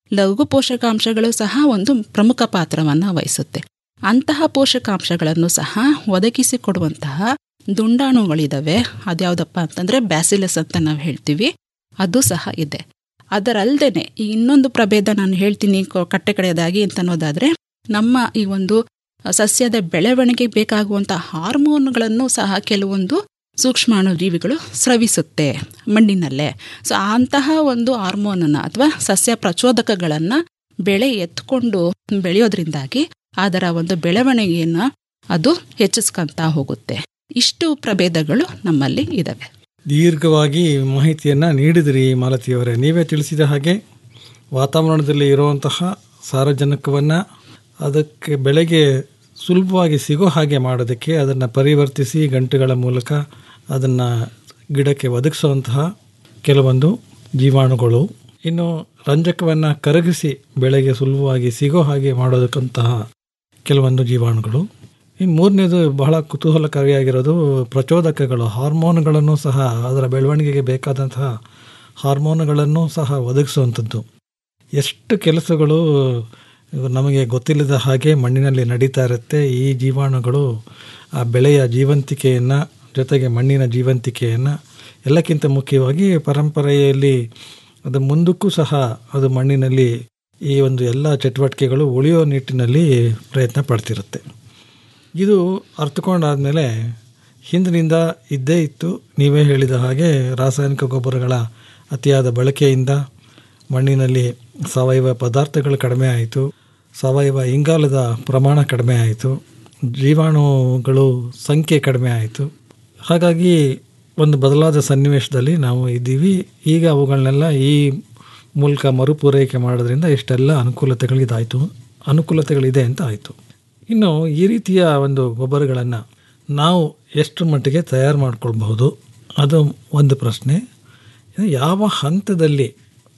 ಲಘು ಪೋಷಕಾಂಶಗಳು ಸಹ ಒಂದು ಪ್ರಮುಖ ಪಾತ್ರವನ್ನು ವಹಿಸುತ್ತೆ ಅಂತಹ ಪೋಷಕಾಂಶಗಳನ್ನು ಸಹ ಒದಗಿಸಿಕೊಡುವಂತಹ ದುಂಡಾಣುಗಳಿದಾವೆ ಅದ್ಯಾವುದಪ್ಪ ಅಂತಂದ್ರೆ ಬ್ಯಾಸಿಲಸ್ ಅಂತ ನಾವು ಹೇಳ್ತೀವಿ ಅದು ಸಹ ಇದೆ ಅದರಲ್ಲದೆ ಈ ಇನ್ನೊಂದು ಪ್ರಭೇದ ನಾನು ಹೇಳ್ತೀನಿ ಕೊ- ಕಟ್ಟೆ ಕಡೆಯದಾಗಿ ಅಂತ ಅನ್ನೋದಾದ್ರೆ ನಮ್ಮ ಈ ಒಂದು ಸಸ್ಯದ ಬೆಳವಣಿಗೆಗೆ ಬೇಕಾಗುವಂಥ ಹಾರ್ಮೋನ್ಗಳನ್ನು ಸಹ ಕೆಲವೊಂದು ಸೂಕ್ಷ್ಮಾಣು ಜೀವಿಗಳು ಸ್ರವಿಸುತ್ತೆ ಮಣ್ಣಿನಲ್ಲೇ ಸೊ ಅಂತಹ ಒಂದು ಹಾರ್ಮೋನನ್ನು ಅಥವಾ ಸಸ್ಯ ಪ್ರಚೋದಕಗಳನ್ನು ಬೆಳೆ ಎತ್ಕೊಂಡು ಬೆಳೆಯೋದ್ರಿಂದಾಗಿ ಅದರ ಒಂದು ಬೆಳವಣಿಗೆಯನ್ನು ಅದು ಹೆಚ್ಚಿಸ್ಕೊಂತ ಹೋಗುತ್ತೆ ಇಷ್ಟು ಪ್ರಭೇದಗಳು ನಮ್ಮಲ್ಲಿ ಇದಾವೆ ದೀರ್ಘವಾಗಿ ಮಾಹಿತಿಯನ್ನು ನೀಡಿದಿರಿ ಮಾಲತಿಯವರೇ ನೀವೇ ತಿಳಿಸಿದ ಹಾಗೆ ವಾತಾವರಣದಲ್ಲಿ ಇರುವಂತಹ ಸಾರಜನಕವನ್ನು ಅದಕ್ಕೆ ಬೆಳೆಗೆ ಸುಲಭವಾಗಿ ಸಿಗೋ ಹಾಗೆ ಮಾಡೋದಕ್ಕೆ ಅದನ್ನು ಪರಿವರ್ತಿಸಿ ಗಂಟುಗಳ ಮೂಲಕ ಅದನ್ನು ಗಿಡಕ್ಕೆ ಒದಗಿಸುವಂತಹ ಕೆಲವೊಂದು ಜೀವಾಣುಗಳು ಇನ್ನು ರಂಜಕವನ್ನು ಕರಗಿಸಿ ಬೆಳೆಗೆ ಸುಲಭವಾಗಿ ಸಿಗೋ ಹಾಗೆ ಮಾಡೋದಕ್ಕಂತಹ ಕೆಲವೊಂದು ಜೀವಾಣುಗಳು ಇನ್ನು ಮೂರನೇದು ಬಹಳ ಕುತೂಹಲಕಾರಿಯಾಗಿರೋದು ಪ್ರಚೋದಕಗಳು ಹಾರ್ಮೋನ್ಗಳನ್ನು ಸಹ ಅದರ ಬೆಳವಣಿಗೆಗೆ ಬೇಕಾದಂತಹ ಹಾರ್ಮೋನುಗಳನ್ನು ಸಹ ಒದಗಿಸುವಂಥದ್ದು ಎಷ್ಟು ಕೆಲಸಗಳು ನಮಗೆ ಗೊತ್ತಿಲ್ಲದ ಹಾಗೆ ಮಣ್ಣಿನಲ್ಲಿ ನಡೀತಾ ಇರುತ್ತೆ ಈ ಜೀವಾಣುಗಳು ಆ ಬೆಳೆಯ ಜೀವಂತಿಕೆಯನ್ನು ಜೊತೆಗೆ ಮಣ್ಣಿನ ಜೀವಂತಿಕೆಯನ್ನು ಎಲ್ಲಕ್ಕಿಂತ ಮುಖ್ಯವಾಗಿ ಪರಂಪರೆಯಲ್ಲಿ ಅದು ಮುಂದಕ್ಕೂ ಸಹ ಅದು ಮಣ್ಣಿನಲ್ಲಿ ಈ ಒಂದು ಎಲ್ಲ ಚಟುವಟಿಕೆಗಳು ಉಳಿಯೋ ನಿಟ್ಟಿನಲ್ಲಿ ಪ್ರಯತ್ನ ಪಡ್ತಿರುತ್ತೆ ಇದು ಅರ್ಥಕೊಂಡಾದಮೇಲೆ ಹಿಂದಿನಿಂದ ಇದ್ದೇ ಇತ್ತು ನೀವೇ ಹೇಳಿದ ಹಾಗೆ ರಾಸಾಯನಿಕ ಗೊಬ್ಬರಗಳ ಅತಿಯಾದ ಬಳಕೆಯಿಂದ ಮಣ್ಣಿನಲ್ಲಿ ಸಾವಯವ ಪದಾರ್ಥಗಳು ಕಡಿಮೆ ಆಯಿತು ಸಾವಯವ ಇಂಗಾಲದ ಪ್ರಮಾಣ ಕಡಿಮೆ ಆಯಿತು ಜೀವಾಣುಗಳು ಸಂಖ್ಯೆ ಕಡಿಮೆ ಆಯಿತು ಹಾಗಾಗಿ ಒಂದು ಬದಲಾದ ಸನ್ನಿವೇಶದಲ್ಲಿ ನಾವು ಇದ್ದೀವಿ ಈಗ ಅವುಗಳನ್ನೆಲ್ಲ ಈ ಮೂಲಕ ಮರುಪೂರೈಕೆ ಮಾಡೋದ್ರಿಂದ ಇಷ್ಟೆಲ್ಲ ಅನುಕೂಲತೆಗಳಿದಾಯಿತು ಅನುಕೂಲತೆಗಳಿದೆ ಅಂತ ಆಯಿತು ಇನ್ನು ಈ ರೀತಿಯ ಒಂದು ಗೊಬ್ಬರಗಳನ್ನು ನಾವು ಎಷ್ಟು ಮಟ್ಟಿಗೆ ತಯಾರು ಮಾಡ್ಕೊಳ್ಬಹುದು ಅದು ಒಂದು ಪ್ರಶ್ನೆ ಇನ್ನು ಯಾವ ಹಂತದಲ್ಲಿ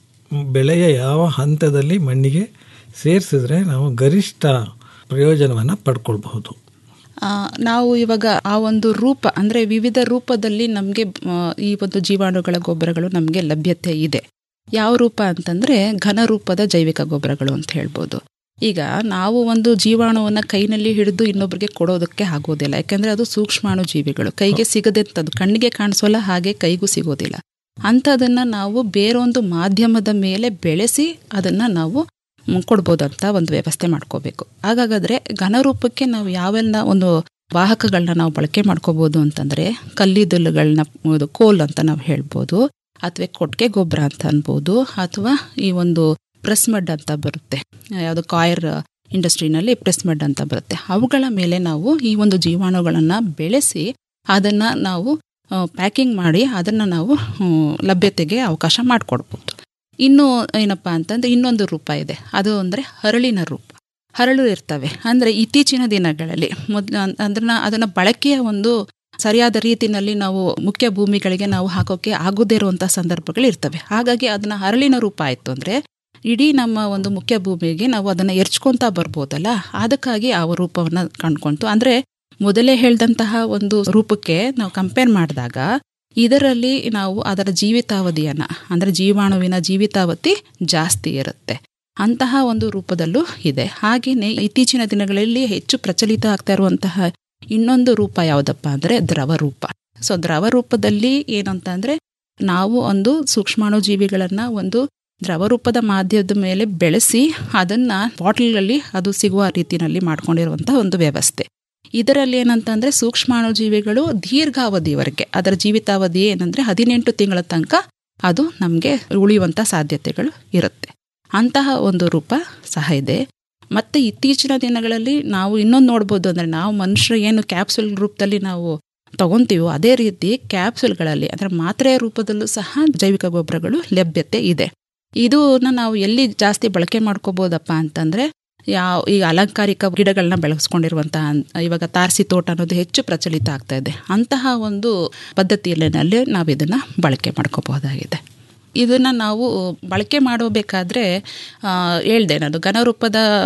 ಬೆಳೆಯ ಯಾವ ಹಂತದಲ್ಲಿ ಮಣ್ಣಿಗೆ ಸೇರಿಸಿದ್ರೆ ನಾವು ಗರಿಷ್ಠ ಪ್ರಯೋಜನವನ್ನು ಪಡ್ಕೊಳ್ಬಹುದು ಆ, ನಾವು ಇವಾಗ ಆ ಒಂದು ರೂಪ ಅಂದರೆ ವಿವಿಧ ರೂಪದಲ್ಲಿ ನಮಗೆ ಈ ಒಂದು ಜೀವಾಣುಗಳ ಗೊಬ್ಬರಗಳು ನಮಗೆ ಲಭ್ಯತೆ ಇದೆ ಯಾವ ರೂಪ ಅಂತಂದರೆ ಘನ ರೂಪದ ಜೈವಿಕ ಗೊಬ್ಬರಗಳು ಅಂತ ಹೇಳ್ಬೋದು ಈಗ ನಾವು ಒಂದು ಜೀವಾಣುವನ್ನು ಕೈನಲ್ಲಿ ಹಿಡಿದು ಇನ್ನೊಬ್ಬರಿಗೆ ಕೊಡೋದಕ್ಕೆ ಆಗೋದಿಲ್ಲ ಯಾಕೆಂದರೆ ಅದು ಸೂಕ್ಷ್ಮಾಣು ಜೀವಿಗಳು ಕೈಗೆ ಸಿಗದಂಥದ್ದು ಕಣ್ಣಿಗೆ ಕಾಣಿಸೋಲ್ಲ ಹಾಗೆ ಕೈಗೂ ಸಿಗೋದಿಲ್ಲ ಅಂಥದನ್ನು ನಾವು ಬೇರೊಂದು ಮಾಧ್ಯಮದ ಮೇಲೆ ಬೆಳೆಸಿ ಅದನ್ನು ನಾವು ಮ್, ಕೊಡ್ಬೋದಂತ ಒಂದು ವ್ಯವಸ್ಥೆ ಮಾಡ್ಕೋಬೇಕು ಹಾಗಾಗಾದ್ರೆ ಘನರೂಪಕ್ಕೆ ನಾವು ಯಾವೆಲ್ಲ ಒಂದು ವಾಹಕಗಳನ್ನ ನಾವು ಬಳಕೆ ಮಾಡ್ಕೋಬೋದು ಅಂತಂದರೆ ಕಲ್ಲಿದ್ದಲುಗಳನ್ನ ಇದು ಕೋಲ್ ಅಂತ ನಾವು ಹೇಳ್ಬೋದು ಅಥವಾ ಕೊಟ್ಟಿಗೆ ಗೊಬ್ಬರ ಅಂತ ಅನ್ಬೋದು ಅಥವಾ ಈ ಒಂದು ಪ್ರೆಸ್ ಮಡ್ ಅಂತ ಬರುತ್ತೆ ಯಾವುದು ಕಾಯರ್ ಇಂಡಸ್ಟ್ರಿನಲ್ಲಿ ಪ್ರೆಸ್ ಮಡ್ ಅಂತ ಬರುತ್ತೆ ಅವುಗಳ ಮೇಲೆ ನಾವು ಈ ಒಂದು ಜೀವಾಣುಗಳನ್ನು ಬೆಳೆಸಿ ಅದನ್ನು ನಾವು ಪ್ಯಾಕಿಂಗ್ ಮಾಡಿ ಅದನ್ನು ನಾವು ಹ್ಮ್, ಲಭ್ಯತೆಗೆ ಅವಕಾಶ ಮಾಡಿಕೊಡ್ಬೋದು ಇನ್ನು ಏನಪ್ಪ ಅಂತಂದ್ರೆ ಇನ್ನೊಂದು ರೂಪ ಇದೆ ಅದು ಅಂದರೆ ಹರಳಿನ ರೂಪ ಹರಳು ಇರ್ತವೆ ಅಂದರೆ ಇತ್ತೀಚಿನ ದಿನಗಳಲ್ಲಿ ಮೊದಲು ಅಂದ್ರೆ ಅದನ್ನು ಬಳಕೆಯ ಒಂದು ಸರಿಯಾದ ರೀತಿಯಲ್ಲಿ ನಾವು ಮುಖ್ಯ ಭೂಮಿಗಳಿಗೆ ನಾವು ಹಾಕೋಕೆ ಆಗದೇ ಇರುವಂಥ ಸಂದರ್ಭಗಳು ಇರ್ತವೆ ಹಾಗಾಗಿ ಅದನ್ನ ಹರಳಿನ ರೂಪ ಆಯಿತು ಅಂದರೆ ಇಡೀ ನಮ್ಮ ಒಂದು ಮುಖ್ಯ ಭೂಮಿಗೆ ನಾವು ಅದನ್ನು ಎರ್ಚ್ಕೊತಾ ಬರ್ಬೋದಲ್ಲ ಅದಕ್ಕಾಗಿ ಆ ರೂಪವನ್ನು ಕಂಡ್ಕೊಂತು ಅಂದರೆ ಮೊದಲೇ ಹೇಳಿದಂತಹ ಒಂದು ರೂಪಕ್ಕೆ ನಾವು ಕಂಪೇರ್ ಮಾಡಿದಾಗ ಇದರಲ್ಲಿ ನಾವು ಅದರ ಜೀವಿತಾವಧಿಯನ್ನು ಅಂದರೆ ಜೀವಾಣುವಿನ ಜೀವಿತಾವಧಿ ಜಾಸ್ತಿ ಇರುತ್ತೆ ಅಂತಹ ಒಂದು ರೂಪದಲ್ಲೂ ಇದೆ ಹಾಗೆಯೇ ಇತ್ತೀಚಿನ ದಿನಗಳಲ್ಲಿ ಹೆಚ್ಚು ಪ್ರಚಲಿತ ಆಗ್ತಾ ಇರುವಂತಹ ಇನ್ನೊಂದು ರೂಪ ಯಾವುದಪ್ಪ ಅಂದರೆ ದ್ರವ ರೂಪ ಸೊ ದ್ರವ ರೂಪದಲ್ಲಿ ಏನಂತ ಅಂದರೆ ನಾವು ಒಂದು ಸೂಕ್ಷ್ಮಾಣು ಜೀವಿಗಳನ್ನು ಒಂದು ದ್ರವ ರೂಪದ ಮಾಧ್ಯಮದ ಮೇಲೆ ಬೆಳೆಸಿ ಅದನ್ನು ಬಾಟಲ್ಗಳಲ್ಲಿ ಅದು ಸಿಗುವ ರೀತಿಯಲ್ಲಿ ಮಾಡ್ಕೊಂಡಿರುವಂಥ ಒಂದು ವ್ಯವಸ್ಥೆ ಇದರಲ್ಲಿ ಏನಂತಂದರೆ ಸೂಕ್ಷ್ಮಾಣು ಜೀವಿಗಳು ದೀರ್ಘಾವಧಿವರೆಗೆ ಅದರ ಜೀವಿತಾವಧಿ ಏನಂದರೆ ಹದಿನೆಂಟು ತಿಂಗಳ ತನಕ ಅದು ನಮಗೆ ಉಳಿಯುವಂಥ ಸಾಧ್ಯತೆಗಳು ಇರುತ್ತೆ ಅಂತಹ ಒಂದು ರೂಪ ಸಹ ಇದೆ ಮತ್ತು ಇತ್ತೀಚಿನ ದಿನಗಳಲ್ಲಿ ನಾವು ಇನ್ನೊಂದು ನೋಡ್ಬೋದು ಅಂದರೆ ನಾವು ಮನುಷ್ಯರು ಏನು ಕ್ಯಾಪ್ಸುಲ್ ರೂಪದಲ್ಲಿ ನಾವು ತಗೊಂತೀವೋ ಅದೇ ರೀತಿ ಕ್ಯಾಪ್ಸುಲ್ಗಳಲ್ಲಿ ಅಂದರೆ ಮಾತ್ರೆಯ ರೂಪದಲ್ಲೂ ಸಹ ಜೈವಿಕ ಗೊಬ್ಬರಗಳು ಲಭ್ಯತೆ ಇದೆ ಇದನ್ನ ನಾವು ಎಲ್ಲಿ ಜಾಸ್ತಿ ಬಳಕೆ ಮಾಡ್ಕೋಬೋದಪ್ಪ ಅಂತಂದರೆ ಯಾವ ಈಗ ಅಲಂಕಾರಿಕ ಗಿಡಗಳನ್ನ ಬೆಳೆಸ್ಕೊಂಡಿರುವಂತಹ ಇವಾಗ ತಾರಸಿ ತೋಟ ಅನ್ನೋದು ಹೆಚ್ಚು ಪ್ರಚಲಿತ ಆಗ್ತಾ ಇದೆ ಅಂತಹ ಒಂದು ಪದ್ಧತಿಯಲ್ಲಿ ನಾವು ಇದನ್ನು ಬಳಕೆ ಮಾಡ್ಕೋಬಹುದಾಗಿದೆ ಇದನ್ನು ನಾವು ಬಳಕೆ ಮಾಡಬೇಕಾದ್ರೆ ಹೇಳ್ದೆ ನಾನು ಘನರೂಪದ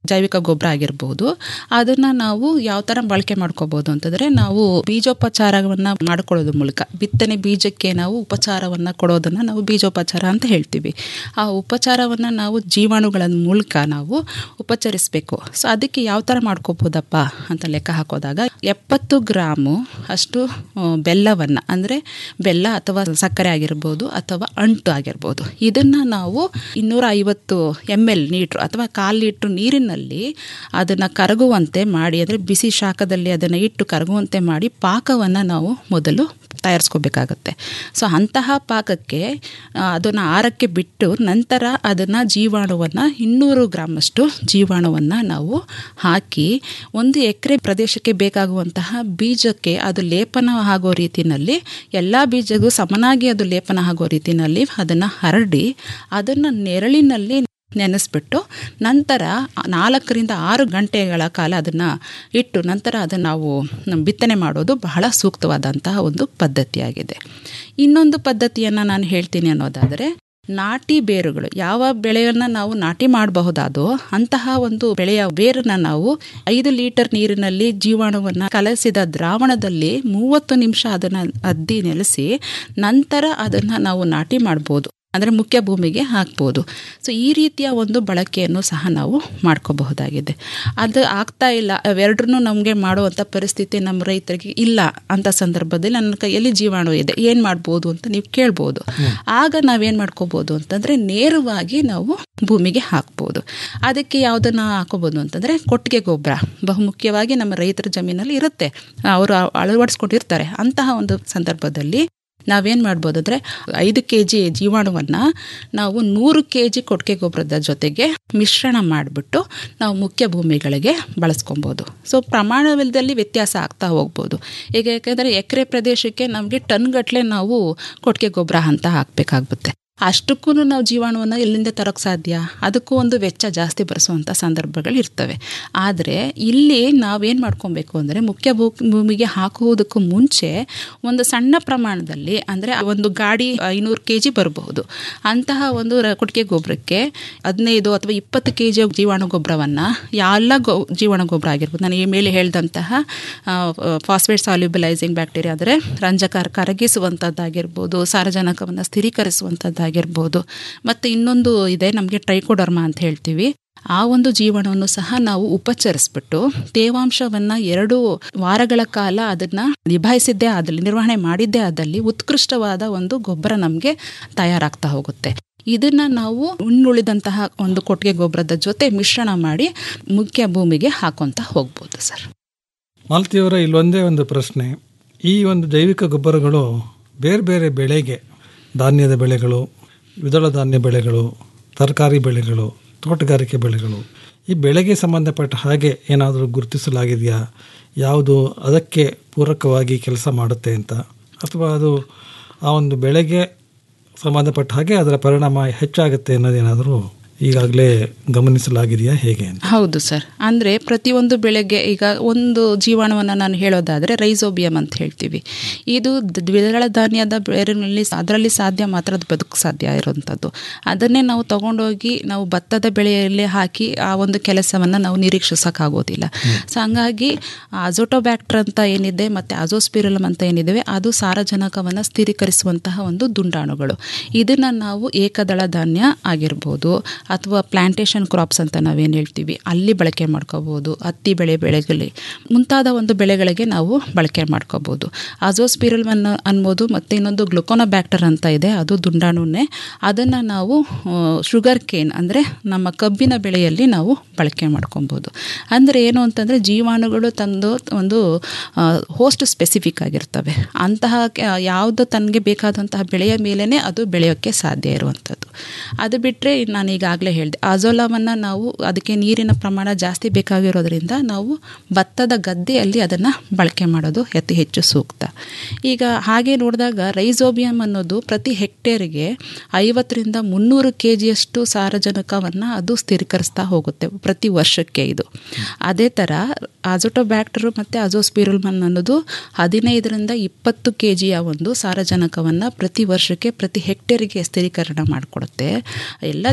ಜೈವಿಕ ಗೊಬ್ಬರ ಆಗಿರಬಹುದು ಅದನ್ನು ನಾವು ಯಾವ ಥರ ಬಳಕೆ ಮಾಡ್ಕೋಬೋದು ಅಂತಂದರೆ ನಾವು ಬೀಜೋಪಚಾರವನ್ನು ಮಾಡ್ಕೊಳ್ಳೋದ್ರ ಮೂಲಕ ಬಿತ್ತನೆ ಬೀಜಕ್ಕೆ ನಾವು ಉಪಚಾರವನ್ನು ಕೊಡೋದನ್ನು ನಾವು ಬೀಜೋಪಚಾರ ಅಂತ ಹೇಳ್ತೀವಿ ಆ ಉಪಚಾರವನ್ನು ನಾವು ಜೀವಾಣುಗಳ ಮೂಲಕ ನಾವು ಉಪಚರಿಸಬೇಕು ಸೊ ಅದಕ್ಕೆ ಯಾವ ಥರ ಮಾಡ್ಕೋಬೋದಪ್ಪ ಅಂತ ಲೆಕ್ಕ ಹಾಕೋದಾಗ ಎಪ್ಪತ್ತು ಗ್ರಾಮು ಅಷ್ಟು ಬೆಲ್ಲವನ್ನು ಅಂದರೆ ಬೆಲ್ಲ ಅಥವಾ ಸಕ್ಕರೆ ಆಗಿರ್ಬೋದು ಅಥವಾ ಅಂಟು ಆಗಿರ್ಬೋದು ಇದನ್ನು ನಾವು ಇನ್ನೂರ ಐವತ್ತು ಎಮ್ ಎಲ್ ಲೀಟ್ರು ಅಥವಾ ಕಾಲು ಲೀಟ್ರ್ ನೀರಿನಲ್ಲಿ ಅದನ್ನು ಕರಗುವಂತೆ ಮಾಡಿ ಅಂದರೆ ಬಿಸಿ ಶಾಖದಲ್ಲಿ ಅದನ್ನು ಇಟ್ಟು ಕರಗುವಂತೆ ಮಾಡಿ ಪಾಕವನ್ನು ನಾವು ಮೊದಲು ತಯಾರಿಸ್ಕೋಬೇಕಾಗತ್ತೆ ಸೊ ಅಂತಹ ಪಾಕಕ್ಕೆ ಅದನ್ನು ಆರಕ್ಕೆ ಬಿಟ್ಟು ನಂತರ ಅದನ್ನು ಜೀವಾಣುವನ್ನು ಇನ್ನೂರು ಗ್ರಾಮಷ್ಟು ಜೀವಾಣುವನ್ನು ನಾವು ಹಾಕಿ ಒಂದು ಎಕರೆ ಪ್ರದೇಶಕ್ಕೆ ಬೇಕಾಗುವಂತಹ ಬೀಜಕ್ಕೆ ಅದು ಲೇಪನ ಆಗೋ ರೀತಿಯಲ್ಲಿ ಎಲ್ಲ ಬೀಜಗೂ ಸಮನಾಗಿ ಅದು ಲೇಪನ ಆಗೋ ರೀತಿಯಲ್ಲಿ ಅದನ್ನು ಹರಡಿ ಅದನ್ನು ನೆರಳಿನಲ್ಲಿ ನೆನೆಸ್ಬಿಟ್ಟು ನಂತರ ನಾಲ್ಕರಿಂದ ಆರು ಗಂಟೆಗಳ ಕಾಲ ಅದನ್ನು ಇಟ್ಟು ನಂತರ ಅದನ್ನು ನಾವು ಬಿತ್ತನೆ ಮಾಡೋದು ಬಹಳ ಸೂಕ್ತವಾದಂತಹ ಒಂದು ಪದ್ಧತಿಯಾಗಿದೆ ಇನ್ನೊಂದು ಪದ್ಧತಿಯನ್ನು ನಾನು ಹೇಳ್ತೀನಿ ಅನ್ನೋದಾದರೆ ನಾಟಿ ಬೇರುಗಳು ಯಾವ ಬೆಳೆಯನ್ನು ನಾವು ನಾಟಿ ಮಾಡಬಹುದಾದೋ ಅಂತಹ ಒಂದು ಬೆಳೆಯ ಬೇರನ್ನು ನಾವು ಐದು ಲೀಟರ್ ನೀರಿನಲ್ಲಿ ಜೀವಾಣುವನ್ನು ಕಲಸಿದ ದ್ರಾವಣದಲ್ಲಿ ಮೂವತ್ತು ನಿಮಿಷ ಅದನ್ನು ಅದ್ದಿ ನೆಲೆಸಿ ನಂತರ ಅದನ್ನು ನಾವು ನಾಟಿ ಮಾಡ್ಬೋದು ಅಂದರೆ ಮುಖ್ಯ ಭೂಮಿಗೆ ಹಾಕ್ಬೋದು ಸೊ ಈ ರೀತಿಯ ಒಂದು ಬಳಕೆಯನ್ನು ಸಹ ನಾವು ಮಾಡ್ಕೋಬಹುದಾಗಿದೆ ಅದು ಆಗ್ತಾ ಇಲ್ಲ ಅವೆರಡನ್ನೂ ನಮಗೆ ಮಾಡುವಂಥ ಪರಿಸ್ಥಿತಿ ನಮ್ಮ ರೈತರಿಗೆ ಇಲ್ಲ ಅಂತ ಸಂದರ್ಭದಲ್ಲಿ ನನ್ನ ಕೈಯಲ್ಲಿ ಜೀವಾಣು ಇದೆ ಏನು ಮಾಡ್ಬೋದು ಅಂತ ನೀವು ಕೇಳ್ಬೋದು ಆಗ ನಾವೇನು ಮಾಡ್ಕೋಬೋದು ಅಂತಂದರೆ ನೇರವಾಗಿ ನಾವು ಭೂಮಿಗೆ ಹಾಕ್ಬೋದು ಅದಕ್ಕೆ ಯಾವುದನ್ನು ಹಾಕೋಬೋದು ಅಂತಂದರೆ ಕೊಟ್ಟಿಗೆ ಗೊಬ್ಬರ ಬಹುಮುಖ್ಯವಾಗಿ ನಮ್ಮ ರೈತರ ಜಮೀನಲ್ಲಿ ಇರುತ್ತೆ ಅವರು ಅಳವಡಿಸ್ಕೊಂಡಿರ್ತಾರೆ ಅಂತಹ ಒಂದು ಸಂದರ್ಭದಲ್ಲಿ ನಾವೇನು ಮಾಡ್ಬೋದು ಅಂದರೆ ಐದು ಕೆ ಜಿ ಜೀವಾಣುವನ್ನು ನಾವು ನೂರು ಕೆ ಜಿ ಕೊಟ್ಟಿಗೆ ಗೊಬ್ಬರದ ಜೊತೆಗೆ ಮಿಶ್ರಣ ಮಾಡಿಬಿಟ್ಟು ನಾವು ಮುಖ್ಯ ಭೂಮಿಗಳಿಗೆ ಬಳಸ್ಕೊಬೋದು ಸೊ ಪ್ರಮಾಣದಲ್ಲಿ ವ್ಯತ್ಯಾಸ ಆಗ್ತಾ ಹೋಗ್ಬೋದು ಈಗ ಯಾಕೆಂದರೆ ಎಕರೆ ಪ್ರದೇಶಕ್ಕೆ ನಮಗೆ ಟನ್ಗಟ್ಟಲೆ ನಾವು ಕೊಟ್ಟಿಗೆ ಗೊಬ್ಬರ ಅಂತ ಹಾಕಬೇಕಾಗುತ್ತೆ ಅಷ್ಟಕ್ಕೂ ನಾವು ಜೀವಾಣುವನ್ನು ಎಲ್ಲಿಂದ ತರೋಕ್ಕೆ ಸಾಧ್ಯ ಅದಕ್ಕೂ ಒಂದು ವೆಚ್ಚ ಜಾಸ್ತಿ ಬರೆಸುವಂಥ ಸಂದರ್ಭಗಳು ಇರ್ತವೆ ಆದರೆ ಇಲ್ಲಿ ನಾವೇನು ಮಾಡ್ಕೊಬೇಕು ಅಂದರೆ ಮುಖ್ಯ ಭೂ ಭೂಮಿಗೆ ಹಾಕುವುದಕ್ಕೂ ಮುಂಚೆ ಒಂದು ಸಣ್ಣ ಪ್ರಮಾಣದಲ್ಲಿ ಅಂದರೆ ಒಂದು ಗಾಡಿ ಐನೂರು ಕೆ ಜಿ ಬರಬಹುದು ಅಂತಹ ಒಂದು ಕೊಟ್ಟಿಗೆ ಗೊಬ್ಬರಕ್ಕೆ ಹದಿನೈದು ಅಥವಾ ಇಪ್ಪತ್ತು ಕೆ ಜಿ ಜೀವಾಣು ಗೊಬ್ಬರವನ್ನು ಎಲ್ಲ ಗೊ ಜೀವಾಣು ಗೊಬ್ಬರ ಆಗಿರ್ಬೋದು ನಾನು ಈ ಮೇಲೆ ಹೇಳಿದಂತಹ ಫಾಸ್ಫೇಟ್ ಸಾಲ್ಯುಬಲೈಸಿಂಗ್ ಬ್ಯಾಕ್ಟೀರಿಯಾ ಅಂದರೆ ರಂಜಕ ಕರಗಿಸುವಂಥದ್ದಾಗಿರ್ಬೋದು ಸಾರಜನಕವನ್ನು ಸ್ಥಿರೀಕರಿಸುವಂಥದ್ದಾಗಿರ್ಬೋದು ಮತ್ತು ಇನ್ನೊಂದು ಇದೆ ನಮಗೆ ಟ್ರೈಕೋಡರ್ಮ ಅಂತ ಹೇಳ್ತೀವಿ ಆ ಒಂದು ಜೀವನವನ್ನು ಸಹ ನಾವು ಉಪಚರಿಸ್ಬಿಟ್ಟು ತೇವಾಂಶವನ್ನು ಎರಡು ವಾರಗಳ ಕಾಲ ಅದನ್ನು ನಿಭಾಯಿಸಿದ್ದೇ ಆದಲ್ಲಿ ನಿರ್ವಹಣೆ ಮಾಡಿದ್ದೇ ಆದಲ್ಲಿ ಉತ್ಕೃಷ್ಟವಾದ ಒಂದು ಗೊಬ್ಬರ ನಮಗೆ ತಯಾರಾಗ್ತಾ ಹೋಗುತ್ತೆ ಇದನ್ನು ನಾವು ಉಣ್ಣುಳಿದಂತಹ ಒಂದು ಕೊಟ್ಟಿಗೆ ಗೊಬ್ಬರದ ಜೊತೆ ಮಿಶ್ರಣ ಮಾಡಿ ಮುಖ್ಯ ಭೂಮಿಗೆ ಹಾಕೊಂತ ಹೋಗ್ಬೋದು ಸರ್ ಮಾಲತಿಯವರ ಇಲ್ಲೊಂದೇ ಒಂದು ಪ್ರಶ್ನೆ ಈ ಒಂದು ಜೈವಿಕ ಗೊಬ್ಬರಗಳು ಬೇರೆ ಬೇರೆ ಬೆಳೆಗೆ ಧಾನ್ಯದ ಬೆಳೆಗಳು ದ್ವಿದಳ ಧಾನ್ಯ ಬೆಳೆಗಳು ತರಕಾರಿ ಬೆಳೆಗಳು ತೋಟಗಾರಿಕೆ ಬೆಳೆಗಳು ಈ ಬೆಳೆಗೆ ಸಂಬಂಧಪಟ್ಟ ಹಾಗೆ ಏನಾದರೂ ಗುರುತಿಸಲಾಗಿದೆಯಾ ಯಾವುದು ಅದಕ್ಕೆ ಪೂರಕವಾಗಿ ಕೆಲಸ ಮಾಡುತ್ತೆ ಅಂತ ಅಥವಾ ಅದು ಆ ಒಂದು ಬೆಳೆಗೆ ಸಂಬಂಧಪಟ್ಟ ಹಾಗೆ ಅದರ ಪರಿಣಾಮ ಹೆಚ್ಚಾಗುತ್ತೆ ಅನ್ನೋದೇನಾದರೂ ಈಗಾಗಲೇ ಗಮನಿಸಲಾಗಿದೆಯಾ ಹೇಗೆ ಅಂತ ಹೌದು ಸರ್ ಅಂದರೆ ಪ್ರತಿಯೊಂದು ಬೆಳೆಗೆ ಈಗ ಒಂದು ಜೀವಾಣುವನ್ನು ನಾನು ಹೇಳೋದಾದರೆ ರೈಸೋಬಿಯಂ ಅಂತ ಹೇಳ್ತೀವಿ ಇದು ದ್ವಿದಳ ಧಾನ್ಯದ ಬೇರಿನಲ್ಲಿ ಅದರಲ್ಲಿ ಸಾಧ್ಯ ಮಾತ್ರ ಅದು ಬದುಕು ಸಾಧ್ಯ ಇರುವಂಥದ್ದು ಅದನ್ನೇ ನಾವು ತಗೊಂಡೋಗಿ ನಾವು ಭತ್ತದ ಬೆಳೆಯಲ್ಲಿ ಹಾಕಿ ಆ ಒಂದು ಕೆಲಸವನ್ನು ನಾವು ನಿರೀಕ್ಷಿಸೋಕ್ಕಾಗೋದಿಲ್ಲ ಸೊ ಹಂಗಾಗಿ ಅಜೋಟೋಬ್ಯಾಕ್ಟರ್ ಅಂತ ಏನಿದೆ ಮತ್ತು ಅಜೋಸ್ಪಿರಲಮ್ ಅಂತ ಏನಿದೆ ಅದು ಸಾರಜನಕವನ್ನು ಸ್ಥಿರೀಕರಿಸುವಂತಹ ಒಂದು ದುಂಡಾಣುಗಳು ಇದನ್ನು ನಾವು ಏಕದಳ ಧಾನ್ಯ ಆಗಿರ್ಬೋದು ಅಥವಾ ಪ್ಲಾಂಟೇಶನ್ ಕ್ರಾಪ್ಸ್ ಅಂತ ನಾವೇನು ಹೇಳ್ತೀವಿ ಅಲ್ಲಿ ಬಳಕೆ ಮಾಡ್ಕೋಬೋದು ಹತ್ತಿ ಬೆಳೆ ಬೆಳೆಗಲಿ ಮುಂತಾದ ಒಂದು ಬೆಳೆಗಳಿಗೆ ನಾವು ಬಳಕೆ ಮಾಡ್ಕೋಬೋದು ಅಜೋಸ್ಪಿರಲ್ ಅನ್ನು ಅನ್ಬೋದು ಮತ್ತು ಇನ್ನೊಂದು ಗ್ಲುಕೋನೋ ಬ್ಯಾಕ್ಟರ್ ಅಂತ ಇದೆ ಅದು ದುಂಡಾಣುನೇ ಅದನ್ನು ನಾವು ಶುಗರ್ ಕೇನ್ ಅಂದರೆ ನಮ್ಮ ಕಬ್ಬಿನ ಬೆಳೆಯಲ್ಲಿ ನಾವು ಬಳಕೆ ಮಾಡ್ಕೊಬೋದು ಅಂದರೆ ಏನು ಅಂತಂದರೆ ಜೀವಾಣುಗಳು ತಂದು ಒಂದು ಹೋಸ್ಟ್ ಸ್ಪೆಸಿಫಿಕ್ ಆಗಿರ್ತವೆ ಅಂತಹ ಯಾವುದು ತನಗೆ ಬೇಕಾದಂತಹ ಬೆಳೆಯ ಮೇಲೇ ಅದು ಬೆಳೆಯೋಕ್ಕೆ ಸಾಧ್ಯ ಇರುವಂಥದ್ದು ಅದು ಬಿಟ್ಟರೆ ನಾನು ಈಗಾಗಲೇ ಹೇಳಿದೆ ಅಜೋಲಾವನ್ನು ನಾವು ಅದಕ್ಕೆ ನೀರಿನ ಪ್ರಮಾಣ ಜಾಸ್ತಿ ಬೇಕಾಗಿರೋದ್ರಿಂದ ನಾವು ಭತ್ತದ ಗದ್ದೆಯಲ್ಲಿ ಅದನ್ನು ಬಳಕೆ ಮಾಡೋದು ಅತಿ ಹೆಚ್ಚು ಸೂಕ್ತ ಈಗ ಹಾಗೆ ನೋಡಿದಾಗ ರೈಸೋಬಿಯಂ ಅನ್ನೋದು ಪ್ರತಿ ಹೆಕ್ಟೇರಿಗೆ ಐವತ್ತರಿಂದ ಮುನ್ನೂರು ಕೆ ಜಿಯಷ್ಟು ಸಾರಜನಕವನ್ನು ಅದು ಸ್ಥಿರೀಕರಿಸ್ತಾ ಹೋಗುತ್ತೆ ಪ್ರತಿ ವರ್ಷಕ್ಕೆ ಇದು ಅದೇ ಥರ ಅಜೋಟೋಬ್ಯಾಕ್ಟರು ಮತ್ತು ಅಜೋಸ್ಪಿರುಲ್ಮನ್ ಅನ್ನೋದು ಹದಿನೈದರಿಂದ ಇಪ್ಪತ್ತು ಕೆ ಜಿಯ ಒಂದು ಸಾರಜನಕವನ್ನು ಪ್ರತಿ ವರ್ಷಕ್ಕೆ ಪ್ರತಿ ಹೆಕ್ಟೇರಿಗೆ ಸ್ಥಿರೀಕರಣ ಮಾಡಿಕೊಡುತ್ತೆ ಎಲ್ಲದಕ್ಕಿಂತ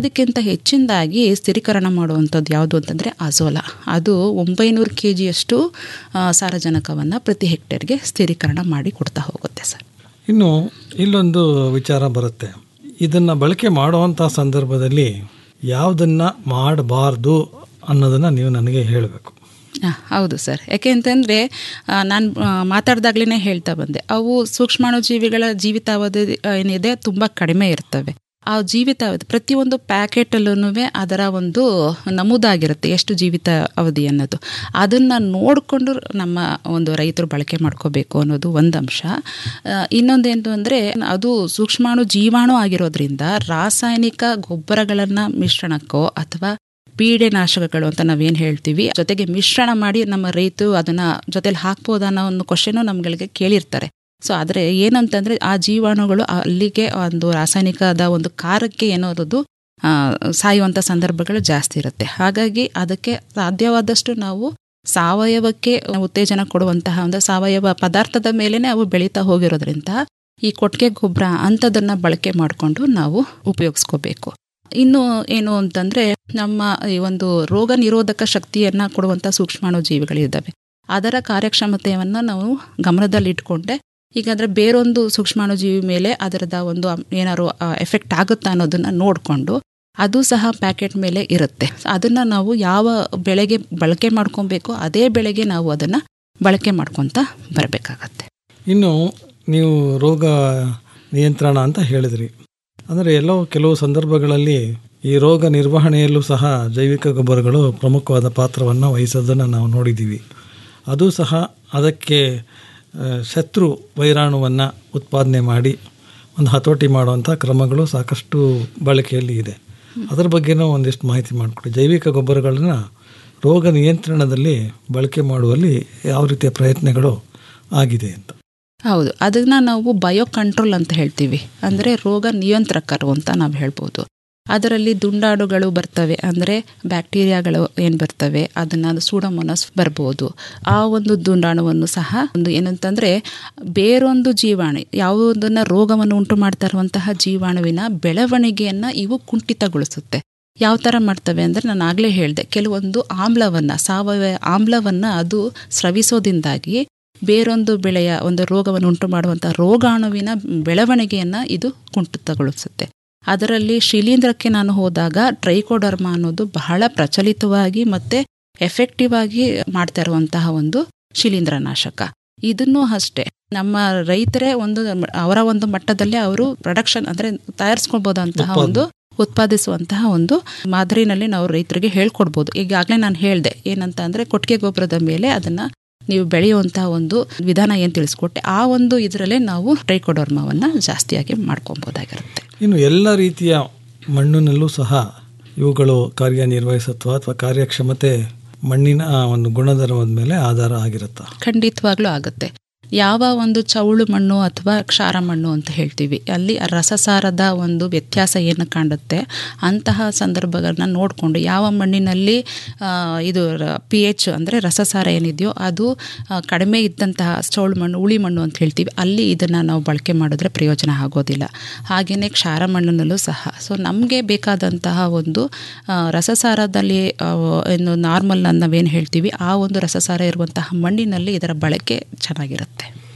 ಹೆಚ್ಚಿನದಾಗಿ ಸ್ಥಿರೀಕರಣ ಮಾಡುವಂಥದ್ದು ಯಾವುದು ಅಂತಂದರೆ ಅಜೋಲಾ ಅದು ಒಂಬೈನೂರು ಕೆ ಜಿಯಷ್ಟು ಸಾರಜನಕವನ್ನು ಪ್ರತಿ ಹೆಕ್ಟೇರ್ಗೆ ಸ್ಥಿರೀಕರಣ ಮಾಡಿ ಕೊಡ್ತಾ ಹೋಗುತ್ತೆ ಸರ್ ಇನ್ನು ಇಲ್ಲೊಂದು ವಿಚಾರ ಬರುತ್ತೆ ಇದನ್ನು ಬಳಕೆ ಮಾಡುವಂಥ ಸಂದರ್ಭದಲ್ಲಿ ಯಾವುದನ್ನು ಮಾಡಬಾರ್ದು ಅನ್ನೋದನ್ನು ನೀವು ನನಗೆ ಹೇಳಬೇಕು ಆ, ಹೌದು ಸರ್ ಯಾಕೆ ಅಂತಂದರೆ ನಾನು ಮಾತಾಡ್ದಾಗ್ಲೇ ಹೇಳ್ತಾ ಬಂದೆ ಅವು ಸೂಕ್ಷ್ಮಾಣುಜೀವಿಗಳ ಜೀವಿತಾವಧಿ ಆ, ಏನಿದೆ ತುಂಬ ಕಡಿಮೆ ಇರ್ತವೆ ಆ ಜೀವಿತಾವಧಿ ಪ್ರತಿಯೊಂದು ಪ್ಯಾಕೆಟಲ್ಲೂ ಅದರ ಒಂದು ನಮೂದಾಗಿರುತ್ತೆ ಎಷ್ಟು ಜೀವಿತ ಅವಧಿ ಅನ್ನೋದು ಅದನ್ನು ನೋಡಿಕೊಂಡು ನಮ್ಮ ಒಂದು ರೈತರು ಬಳಕೆ ಮಾಡ್ಕೋಬೇಕು ಅನ್ನೋದು ಒಂದು ಅಂಶ ಆ, ಇನ್ನೊಂದೇನು ಅಂದರೆ ಅದು ಸೂಕ್ಷ್ಮಾಣು ಜೀವಾಣು ಆಗಿರೋದ್ರಿಂದ ರಾಸಾಯನಿಕ ಗೊಬ್ಬರಗಳನ್ನು ಮಿಶ್ರಣಕ್ಕೋ ಅಥವಾ ಪೀಡೆನಾಶಕಗಳು ಅಂತ ನಾವೇನು ಹೇಳ್ತೀವಿ ಜೊತೆಗೆ ಮಿಶ್ರಣ ಮಾಡಿ ನಮ್ಮ ರೈತರು ಅದನ್ನ ಜೊತೆಲಿ ಹಾಕ್ಬೋದಾ ಅನ್ನೋ ಒಂದು ಕ್ವಶನು ನಮ್ಗಳಿಗೆ ಕೇಳಿರ್ತಾರೆ ಸೊ ಆದರೆ ಏನಂತಂದ್ರೆ ಆ ಜೀವಾಣುಗಳು ಅಲ್ಲಿಗೆ ಒಂದು ರಾಸಾಯನಿಕದ ಒಂದು ಕಾರಕ್ಕೆ ಏನೋದು ಆ, ಸಾಯುವಂಥ ಸಂದರ್ಭಗಳು ಜಾಸ್ತಿ ಇರುತ್ತೆ ಹಾಗಾಗಿ ಅದಕ್ಕೆ ಸಾಧ್ಯವಾದಷ್ಟು ನಾವು ಸಾವಯವಕ್ಕೆ ಉತ್ತೇಜನ ಕೊಡುವಂತಹ ಒಂದು ಸಾವಯವ ಪದಾರ್ಥದ ಮೇಲೇನೆ ಅವು ಬೆಳೀತಾ ಹೋಗಿರೋದ್ರಿಂದ ಈ ಕೊಟ್ಟಿಗೆ ಗೊಬ್ಬರ ಅಂಥದನ್ನ ಬಳಕೆ ಮಾಡಿಕೊಂಡು ನಾವು ಉಪಯೋಗಿಸ್ಕೋಬೇಕು ಇನ್ನು ಏನು ಅಂತಂದ್ರೆ ನಮ್ಮ ಈ ಒಂದು ರೋಗ ನಿರೋಧಕ ಶಕ್ತಿಯನ್ನ ಕೊಡುವಂಥ ಸೂಕ್ಷ್ಮಾಣು ಜೀವಿಗಳಿದ್ದಾವೆ ಅದರ ಕಾರ್ಯಕ್ಷಮತೆಯನ್ನು ನಾವು ಗಮನದಲ್ಲಿಟ್ಕೊಂಡೆ ಈಗ ಅಂದರೆ ಬೇರೊಂದು ಸೂಕ್ಷ್ಮಾಣು ಜೀವಿ ಮೇಲೆ ಅದರದ ಒಂದು ಅಂ- ಏನಾದ್ರು ಎಫೆಕ್ಟ್ ಆಗುತ್ತಾ ಅನ್ನೋದನ್ನ ನೋಡಿಕೊಂಡು ಅದು ಸಹ ಪ್ಯಾಕೆಟ್ ಮೇಲೆ ಇರುತ್ತೆ ಅದನ್ನು ನಾವು ಯಾವ ಬೆಳೆಗೆ ಬಳಕೆ ಮಾಡ್ಕೊಬೇಕೋ ಅದೇ ಬೆಳೆಗೆ ನಾವು ಅದನ್ನು ಬಳಕೆ ಮಾಡ್ಕೊತ ಬರಬೇಕಾಗತ್ತೆ ಇನ್ನು ನೀವು ರೋಗ ನಿಯಂತ್ರಣ ಅಂತ ಹೇಳಿದ್ರಿ ಅಂದರೆ ಎಲ್ಲೋ ಕೆಲವು ಸಂದರ್ಭಗಳಲ್ಲಿ ಈ ರೋಗ ನಿರ್ವಹಣೆಯಲ್ಲೂ ಸಹ ಜೈವಿಕ ಗೊಬ್ಬರಗಳು ಪ್ರಮುಖವಾದ ಪಾತ್ರವನ್ನು ವಹಿಸೋದನ್ನು ನಾವು ನೋಡಿದ್ದೀವಿ ಅದು ಸಹ ಅದಕ್ಕೆ ಆ, ಶತ್ರು ವೈರಾಣುವನ್ನು ಉತ್ಪಾದನೆ ಮಾಡಿ ಒಂದು ಹತೋಟಿ ಮಾಡುವಂಥ ಕ್ರಮಗಳು ಸಾಕಷ್ಟು ಬಳಕೆಯಲ್ಲಿ ಇದೆ ಅದರ ಬಗ್ಗೆನೂ ಒಂದಿಷ್ಟು ಮಾಹಿತಿ ಮಾಡಿಕೊಡಿ ಜೈವಿಕ ಗೊಬ್ಬರಗಳನ್ನ ರೋಗ ನಿಯಂತ್ರಣದಲ್ಲಿ ಬಳಕೆ ಮಾಡುವಲ್ಲಿ ಯಾವ ರೀತಿಯ ಪ್ರಯತ್ನಗಳು ಆಗಿದೆ ಅಂತ ಹೌದು ಅದನ್ನ ನಾವು ಬಯೋ ಕಂಟ್ರೋಲ್ ಅಂತ ಹೇಳ್ತೀವಿ ಅಂದರೆ ರೋಗ ನಿಯಂತ್ರಕರು ಅಂತ ನಾವು ಹೇಳ್ಬೋದು ಅದರಲ್ಲಿ ದುಂಡಾಡುಗಳು ಬರ್ತವೆ ಅಂದರೆ ಬ್ಯಾಕ್ಟೀರಿಯಾಗಳು ಏನು ಬರ್ತವೆ ಅದನ್ನು ಸೂಡೋಮೋನಸ್ ಬರ್ಬೋದು ಆ ಒಂದು ದುಂಡಾಣುವನ್ನು ಸಹ ಒಂದು ಏನಂತಂದರೆ ಬೇರೊಂದು ಜೀವಾಣು ಯಾವುದನ್ನು ರೋಗವನ್ನು ಉಂಟು ಮಾಡ್ತಾ ಇರುವಂತಹ ಜೀವಾಣುವಿನ ಬೆಳವಣಿಗೆಯನ್ನು ಇವು ಕುಂಠಿತಗೊಳಿಸುತ್ತೆ ಯಾವ ಥರ ಮಾಡ್ತವೆ ಅಂದರೆ ನಾನು ಆಗಲೇ ಹೇಳಿದೆ ಕೆಲವೊಂದು ಆಮ್ಲವನ್ನು ಸಾವಯವ ಆಮ್ಲವನ್ನು ಅದು ಸ್ರವಿಸೋದ್ರಿಂದಾಗಿ ಬೇರೊಂದು ಬೆಳೆಯ ಒಂದು ರೋಗವನ್ನು ಉಂಟು ಮಾಡುವಂಥ ರೋಗಾಣುವಿನ ಬೆಳವಣಿಗೆಯನ್ನು ಇದು ಕುಂಠಿತಗೊಳಿಸುತ್ತೆ ಅದರಲ್ಲಿ ಶಿಲೀಂಧ್ರಕ್ಕೆ ನಾನು ಹೋದಾಗ ಟ್ರೈಕೋಡರ್ಮ ಅನ್ನೋದು ಬಹಳ ಪ್ರಚಲಿತವಾಗಿ ಮತ್ತೆ ಎಫೆಕ್ಟಿವ್ ಆಗಿ ಮಾಡ್ತಾ ಇರುವಂತಹ ಒಂದು ಶಿಲೀಂಧ್ರನಾಶಕ ಇದನ್ನೂ ಅಷ್ಟೇ ನಮ್ಮ ರೈತರೇ ಒಂದು ಅವರ ಒಂದು ಮಟ್ಟದಲ್ಲೇ ಅವರು ಪ್ರೊಡಕ್ಷನ್ ಅಂದ್ರೆ ತಯಾರಿಸ್ಕೊಳ್ಬೋದಂತಹ ಒಂದು ಉತ್ಪಾದಿಸುವಂತಹ ಒಂದು ಮಾದರಿನಲ್ಲಿ ನಾವು ರೈತರಿಗೆ ಹೇಳ್ಕೊಡ್ಬೋದು ಈಗಾಗಲೇ ನಾನು ಹೇಳಿದೆ ಏನಂತ ಅಂದ್ರೆ ಕೊಟ್ಟಿಗೆ ಗೊಬ್ಬರದ ಮೇಲೆ ಅದನ್ನ ನೀವು ಬೆಳೆಯುವಂತಹ ಒಂದು ವಿಧಾನ ಏನು ತಿಳಿಸ್ಕೊಟ್ಟೆ ಆ ಒಂದು ಇದರಲ್ಲೇ ನಾವು ಟ್ರೈಕೋಡರ್ಮವನ್ನು ಜಾಸ್ತಿಯಾಗಿ ಮಾಡ್ಕೊಬೋದಾಗಿರುತ್ತೆ ಇನ್ನು ಎಲ್ಲ ರೀತಿಯ ಮಣ್ಣಿನಲ್ಲೂ ಸಹ ಇವುಗಳು ಕಾರ್ಯನಿರ್ವಹಿಸುತ್ತವಾ ಅಥವಾ ಕಾರ್ಯಕ್ಷಮತೆ ಮಣ್ಣಿನ ಒಂದು ಗುಣಧರ್ಮದ ಮೇಲೆ ಆಧಾರ ಆಗಿರುತ್ತಾ ಖಂಡಿತವಾಗ್ಲೂ ಆಗುತ್ತೆ ಯಾವ ಒಂದು ಚೌಳು ಮಣ್ಣು ಅಥವಾ ಕ್ಷಾರ ಮಣ್ಣು ಅಂತ ಹೇಳ್ತೀವಿ ಅಲ್ಲಿ ಆ ರಸಸಾರದ ಒಂದು ವ್ಯತ್ಯಾಸ ಏನು ಕಾಣುತ್ತೆ ಅಂತಹ ಸಂದರ್ಭಗಳನ್ನ ನೋಡಿಕೊಂಡು ಯಾವ ಮಣ್ಣಿನಲ್ಲಿ ಆ, ಇದು ಪಿ ಎಚ್ ಅಂದರೆ ರಸಸಾರ ಏನಿದೆಯೋ ಅದು ಆ, ಕಡಿಮೆ ಇದ್ದಂತಹ ಚೌಳು ಮಣ್ಣು ಉಳಿ ಮಣ್ಣು ಅಂತ ಹೇಳ್ತೀವಿ ಅಲ್ಲಿ ಇದನ್ನು ನಾವು ಬಳಕೆ ಮಾಡಿದ್ರೆ ಪ್ರಯೋಜನ ಆಗೋದಿಲ್ಲ ಹಾಗೆಯೇ ಕ್ಷಾರ ಮಣ್ಣಿನಲ್ಲೂ ಸಹ ಸೊ ನಮಗೆ ಬೇಕಾದಂತಹ ಒಂದು ಆ, ರಸಸಾರದಲ್ಲಿ ಆ, ಏನು ನಾರ್ಮಲ್ ನಾವೇನು ಹೇಳ್ತೀವಿ ಆ ಒಂದು ರಸಸಾರ ಇರುವಂತಹ ಮಣ್ಣಿನಲ್ಲಿ ಇದರ ಬಳಕೆ ಚೆನ್ನಾಗಿರುತ್ತೆ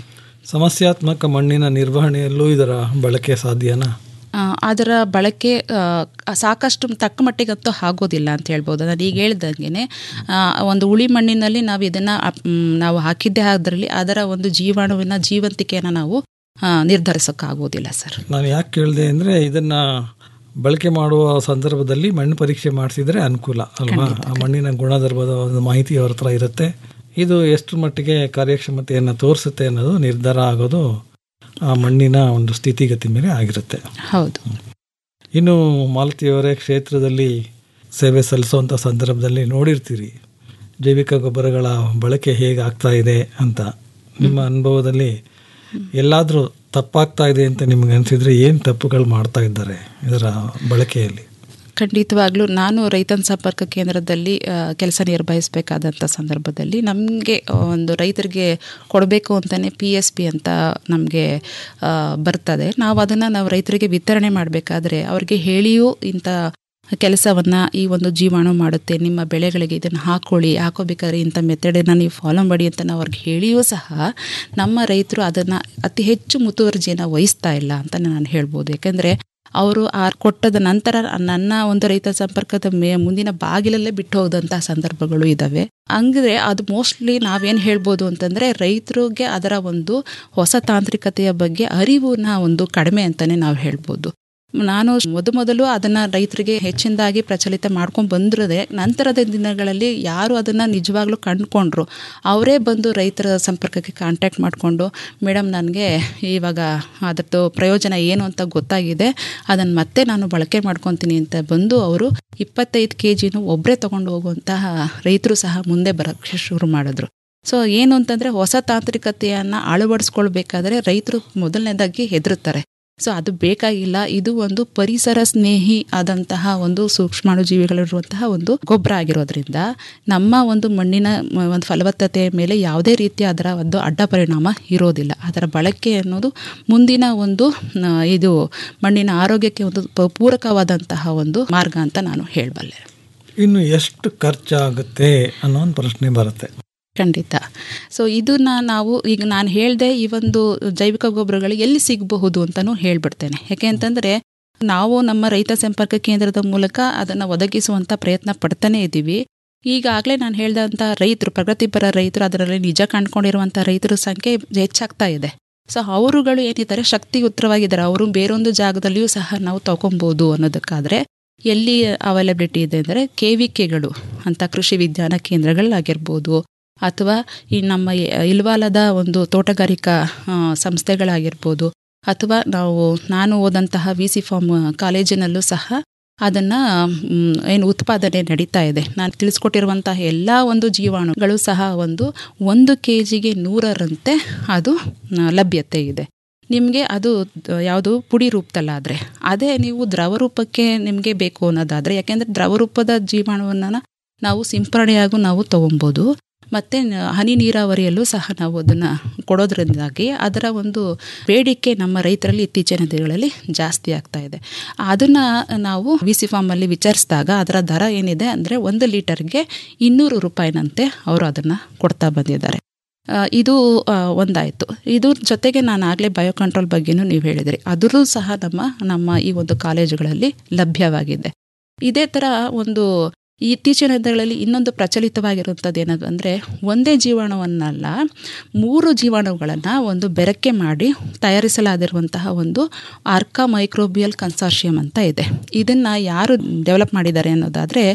ಸಮಸ್ಯಾತ್ಮಕ ಮಣ್ಣಿನ ನಿರ್ವಹಣೆಯಲ್ಲೂ ಇದರ ಬಳಕೆ ಸಾಧ್ಯನಾ ಆ, ಅದರ ಬಳಕೆ ಆ, ಸಾಕಷ್ಟು ತಕ್ಕ ಮಟ್ಟಿಗಂತೂ ಆಗೋದಿಲ್ಲ ಅಂತ ಹೇಳ್ಬೋದು ನಾನು ಈಗ ಹೇಳ್ದಂಗೆ ಒಂದು ಉಳಿ ಮಣ್ಣಿನಲ್ಲಿ ನಾವು ಇದನ್ನು ನಾವು ಹಾಕಿದ್ದೇ ಅದರಲ್ಲಿ ಅದರ ಒಂದು ಜೀವಾಣುವಿನ ಜೀವಂತಿಕೆಯನ್ನು ನಾವು ಆ, ನಿರ್ಧರಿಸೋಕ್ಕಾಗೋದಿಲ್ಲ ಸರ್ ನಾನು ಯಾಕೆ ಕೇಳಿದೆ ಅಂದರೆ ಇದನ್ನ ಬಳಕೆ ಮಾಡುವ ಸಂದರ್ಭದಲ್ಲಿ ಮಣ್ಣು ಪರೀಕ್ಷೆ ಮಾಡಿಸಿದ್ರೆ ಅನುಕೂಲ ಅಲ್ವಾ ಆ ಮಣ್ಣಿನ ಗುಣಧರ್ಮದ ಒಂದು ಮಾಹಿತಿ ಅವ್ರ ಹತ್ರ ಇರುತ್ತೆ ಇದು ಎಷ್ಟು ಮಟ್ಟಿಗೆ ಕಾರ್ಯಕ್ಷಮತೆಯನ್ನು ತೋರಿಸುತ್ತೆ ಅನ್ನೋದು ನಿರ್ಧಾರ ಆಗೋದು ಆ ಮಣ್ಣಿನ ಒಂದು ಸ್ಥಿತಿಗತಿ ಮೇಲೆ ಆಗಿರುತ್ತೆ ಹೌದು ಇನ್ನು ಮಾಲತಿಯವರೇ ಕ್ಷೇತ್ರದಲ್ಲಿ ಸೇವೆ ಸಲ್ಲಿಸುವಂಥ ಸಂದರ್ಭದಲ್ಲಿ ನೋಡಿರ್ತೀರಿ ಜೈವಿಕ ಗೊಬ್ಬರಗಳ ಬಳಕೆ ಹೇಗೆ ಆಗ್ತಾ ಇದೆ ಅಂತ ನಿಮ್ಮ ಅನುಭವದಲ್ಲಿ ಎಲ್ಲಾದರೂ ತಪ್ಪಾಗ್ತಾ ಇದೆ ಅಂತ ನಿಮ್ಗೆ ಅನಿಸಿದ್ರೆ ಏನು ತಪ್ಪುಗಳು ಮಾಡ್ತಾ ಇದ್ದಾರೆ ಇದರ ಬಳಕೆಯಲ್ಲಿ ಖಂಡಿತವಾಗ್ಲೂ ನಾನು ರೈತನ ಸಂಪರ್ಕ ಕೇಂದ್ರದಲ್ಲಿ ಕೆಲಸ ನಿರ್ವಹಿಸಬೇಕಾದಂಥ ಸಂದರ್ಭದಲ್ಲಿ ನಮಗೆ ಒಂದು ರೈತರಿಗೆ ಕೊಡಬೇಕು ಅಂತಲೇ ಪಿ ಎಸ್ ಪಿ ಅಂತ ನಮಗೆ ಬರ್ತದೆ ನಾವು ಅದನ್ನು ನಾವು ರೈತರಿಗೆ ವಿತರಣೆ ಮಾಡಬೇಕಾದ್ರೆ ಅವ್ರಿಗೆ ಹೇಳಿಯೂ ಇಂಥ ಕೆಲಸವನ್ನು ಈ ಒಂದು ಜೀವಾಣು ಮಾಡುತ್ತೆ ನಿಮ್ಮ ಬೆಳೆಗಳಿಗೆ ಇದನ್ನು ಹಾಕೊಳ್ಳಿ ಹಾಕೋಬೇಕಾದ್ರೆ ಇಂಥ ಮೆಥಡನ್ನು ನೀವು ಫಾಲೋ ಮಾಡಿ ಅಂತ ನಾವು ಅವ್ರಿಗೆ ಹೇಳಿಯೂ ಸಹ ನಮ್ಮ ರೈತರು ಅದನ್ನು ಅತಿ ಹೆಚ್ಚು ಮುತುವರ್ಜಿಯನ್ನು ವಹಿಸ್ತಾ ಇಲ್ಲ ಅಂತ ನಾನು ಹೇಳ್ಬೋದು ಯಾಕೆಂದರೆ ಅವರು ಆ ಕೊಟ್ಟದ ನಂತರ ನನ್ನ ಒಂದು ರೈತ ಸಂಪರ್ಕದ ಮೇ ಮುಂದಿನ ಬಾಗಿಲಲ್ಲೇ ಬಿಟ್ಟು ಹೋದಂಥ ಸಂದರ್ಭಗಳು ಇದ್ದಾವೆ ಹಂಗಿದ್ರೆ ಅದು ಮೋಸ್ಟ್ಲಿ ನಾವೇನು ಹೇಳ್ಬೋದು ಅಂತಂದರೆ ರೈತರಿಗೆ ಅದರ ಒಂದು ಹೊಸ ತಾಂತ್ರಿಕತೆಯ ಬಗ್ಗೆ ಅರಿವುನ ಒಂದು ಕಡಿಮೆ ಅಂತಲೇ ನಾವು ಹೇಳ್ಬೋದು ನಾನು ಮೊದಮೊದಲು ಅದನ್ನು ರೈತರಿಗೆ ಹೆಚ್ಚಿನದಾಗಿ ಪ್ರಚಲಿತ ಮಾಡ್ಕೊಂಡು ಬಂದಿರದೆ ನಂತರದ ದಿನಗಳಲ್ಲಿ ಯಾರು ಅದನ್ನು ನಿಜವಾಗ್ಲೂ ಕಂಡುಕೊಂಡ್ರು ಅವರೇ ಬಂದು ರೈತರ ಸಂಪರ್ಕಕ್ಕೆ ಕಾಂಟ್ಯಾಕ್ಟ್ ಮಾಡಿಕೊಂಡು ಮೇಡಮ್ ನನಗೆ ಇವಾಗ ಅದರದ್ದು ಪ್ರಯೋಜನ ಏನು ಅಂತ ಗೊತ್ತಾಗಿದೆ ಅದನ್ನು ಮತ್ತೆ ನಾನು ಬಳಕೆ ಮಾಡ್ಕೊತೀನಿ ಅಂತ ಬಂದು ಅವರು ಇಪ್ಪತ್ತೈದು ಕೆ ಜಿನೂ ಒಬ್ಬರೇ ತೊಗೊಂಡು ಹೋಗುವಂತಹ ರೈತರು ಸಹ ಮುಂದೆ ಬರೋಕ್ಕೆ ಶುರು ಮಾಡಿದ್ರು ಸೊ ಏನು ಅಂತಂದರೆ ಹೊಸ ತಾಂತ್ರಿಕತೆಯನ್ನು ಅಳವಡಿಸ್ಕೊಳ್ಬೇಕಾದ್ರೆ ರೈತರು ಮೊದಲನೇದಾಗಿ ಹೆದರುತ್ತಾರೆ ಸೊ ಅದು ಬೇಕಾಗಿಲ್ಲ ಇದು ಒಂದು ಪರಿಸರ ಸ್ನೇಹಿ ಆದಂತಹ ಒಂದು ಸೂಕ್ಷ್ಮಾಣುಜೀವಿಗಳಿರುವಂತಹ ಒಂದು ಗೊಬ್ಬರ ಆಗಿರೋದ್ರಿಂದ ನಮ್ಮ ಒಂದು ಮಣ್ಣಿನ ಮ- ಒಂದು ಫಲವತ್ತತೆಯ ಮೇಲೆ ಯಾವುದೇ ರೀತಿಯ ಅದರ ಒಂದು ಅಡ್ಡ ಪರಿಣಾಮ ಇರೋದಿಲ್ಲ ಅದರ ಬಳಕೆ ಅನ್ನೋದು ಮುಂದಿನ ಒಂದು ಆ, ಇದು ಮಣ್ಣಿನ ಆರೋಗ್ಯಕ್ಕೆ ಒಂದು ಪ- ಪೂರಕವಾದಂತಹ ಒಂದು ಮಾರ್ಗ ಅಂತ ನಾನು ಹೇಳಬಲ್ಲೆ ಇನ್ನು ಎಷ್ಟು ಖರ್ಚಾಗುತ್ತೆ ಅನ್ನೋ ಒಂದು ಪ್ರಶ್ನೆ ಬರುತ್ತೆ ಖಂಡಿತ ಸೊ ಇದನ್ನ ನಾವು ಈಗ ನಾನು ಹೇಳಿದೆ ಈ ಒಂದು ಜೈವಿಕ ಗೊಬ್ಬರಗಳು ಎಲ್ಲಿ ಸಿಗಬಹುದು ಅಂತಲೂ ಹೇಳ್ಬಿಡ್ತೇನೆ ಯಾಕೆ ಅಂತಂದರೆ ನಾವು ನಮ್ಮ ರೈತ ಸಂಪರ್ಕ ಕೇಂದ್ರದ ಮೂಲಕ ಅದನ್ನು ಒದಗಿಸುವಂಥ ಪ್ರಯತ್ನ ಪಡ್ತಾನೆ ಇದ್ದೀವಿ ಈಗಾಗಲೇ ನಾನು ಹೇಳಿದಂಥ ರೈತರು ಪ್ರಗತಿಪರ ರೈತರು ಅದರಲ್ಲಿ ನಿಜ ಕಂಡುಕೊಂಡಿರುವಂಥ ರೈತರ ಸಂಖ್ಯೆ ಹೆಚ್ಚಾಗ್ತಾ ಇದೆ ಸೊ ಅವರುಗಳು ಏನಿದ್ದಾರೆ ಶಕ್ತಿಯುತವಾಗಿದ್ದಾರೆ ಅವರು ಬೇರೊಂದು ಜಾಗದಲ್ಲಿಯೂ ಸಹ ನಾವು ತಗೊಬೋದು ಅನ್ನೋದಕ್ಕಾದರೆ ಎಲ್ಲಿ ಅವೈಲಬಿಲಿಟಿ ಇದೆ ಅಂದರೆ ಕೆ ವಿ ಕೆಗಳು ಅಂತ ಕೃಷಿ ವಿಜ್ಞಾನ ಕೇಂದ್ರಗಳಾಗಿರ್ಬೋದು ಅಥವಾ ಈ ನಮ್ಮ ಇ- ಇಲ್ವಾಲದ ಒಂದು ತೋಟಗಾರಿಕಾ ಆ, ಸಂಸ್ಥೆಗಳಾಗಿರ್ಬೋದು ಅಥವಾ ನಾವು ನಾನು ಓದಂತಹ ವಿ ಸಿ ಫಾರ್ಮ್ ಕಾಲೇಜಿನಲ್ಲೂ ಸಹ ಅದನ್ನು ಏನು ಉತ್ಪಾದನೆ ನಡೀತಾ ಇದೆ ನಾನು ತಿಳಿಸ್ಕೊಟ್ಟಿರುವಂತಹ ಎಲ್ಲ ಒಂದು ಜೀವಾಣುಗಳು ಸಹ ಒಂದು ಒಂದು ಕೆ ಜಿಗೆ ನೂರರಂತೆ ಅದು ಆ, ಲಭ್ಯತೆ ಇದೆ ನಿಮಗೆ ಅದು ದ- ಯಾವುದು ಪುಡಿ ರೂಪದಲ್ಲಾದರೆ ಅದೇ ನೀವು ದ್ರವ ರೂಪಕ್ಕೆ ನಿಮಗೆ ಬೇಕು ಅನ್ನೋದಾದರೆ ಯಾಕೆಂದರೆ ದ್ರವ ರೂಪದ ಜೀವಾಣುವನ್ನು ನಾವು ಸಿಂಪರಣೆಯಾಗೂ ನಾವು ತೊಗೊಬೋದು ಮತ್ತು ಹನಿ ನೀರಾವರಿಯಲ್ಲೂ ಸಹ ನಾವು ಅದನ್ನು ಕೊಡೋದ್ರಿಂದಾಗಿ ಅದರ ಒಂದು ಬೇಡಿಕೆ ನಮ್ಮ ರೈತರಲ್ಲಿ ಇತ್ತೀಚಿನ ದಿನಗಳಲ್ಲಿ ಜಾಸ್ತಿ ಆಗ್ತಾ ಇದೆ ಅದನ್ನು ನಾವು ವಿ ಸಿ ಫಾರ್ಮಲ್ಲಿ ವಿಚಾರಿಸಿದಾಗ ಅದರ ದರ ಏನಿದೆ ಅಂದರೆ ಒಂದು ಲೀಟರ್ಗೆ ಇನ್ನೂರು ರೂಪಾಯಿನಂತೆ ಅವರು ಅದನ್ನು ಕೊಡ್ತಾ ಬಂದಿದ್ದಾರೆ ಆ, ಇದು ಆ, ಒಂದಾಯಿತು ಇದ್ರ ಜೊತೆಗೆ ನಾನು ಆಗಲೇ ಬಯೋ ಕಂಟ್ರೋಲ್ ಬಗ್ಗೆನೂ ನೀವು ಹೇಳಿದ್ರಿ ಅದರಲ್ಲೂ ಸಹ ನಮ್ಮ ನಮ್ಮ ಈ ಒಂದು ಕಾಲೇಜುಗಳಲ್ಲಿ ಲಭ್ಯವಾಗಿದೆ ಇದೇ ಥರ ಒಂದು ಇತ್ತೀಚಿನ ದಿನಗಳಲ್ಲಿ ಇನ್ನೊಂದು ಪ್ರಚಲಿತವಾಗಿರುವಂಥದ್ದು ಏನದು ಅಂದರೆ ಒಂದೇ ಜೀವಾಣುವನ್ನಲ್ಲ ಮೂರು ಜೀವಾಣುಗಳನ್ನು ಒಂದು ಬೆರಕೆ ಮಾಡಿ ತಯಾರಿಸಲಾಗಿರುವಂತಹ ಒಂದು ಆರ್ಕಾ ಮೈಕ್ರೋಬಿಯಲ್ ಕನ್ಸಾರ್ಷಿಯಂ ಅಂತ ಇದೆ ಇದನ್ನು ಯಾರು ಡೆವಲಪ್ ಮಾಡಿದ್ದಾರೆ ಅನ್ನೋದಾದರೆ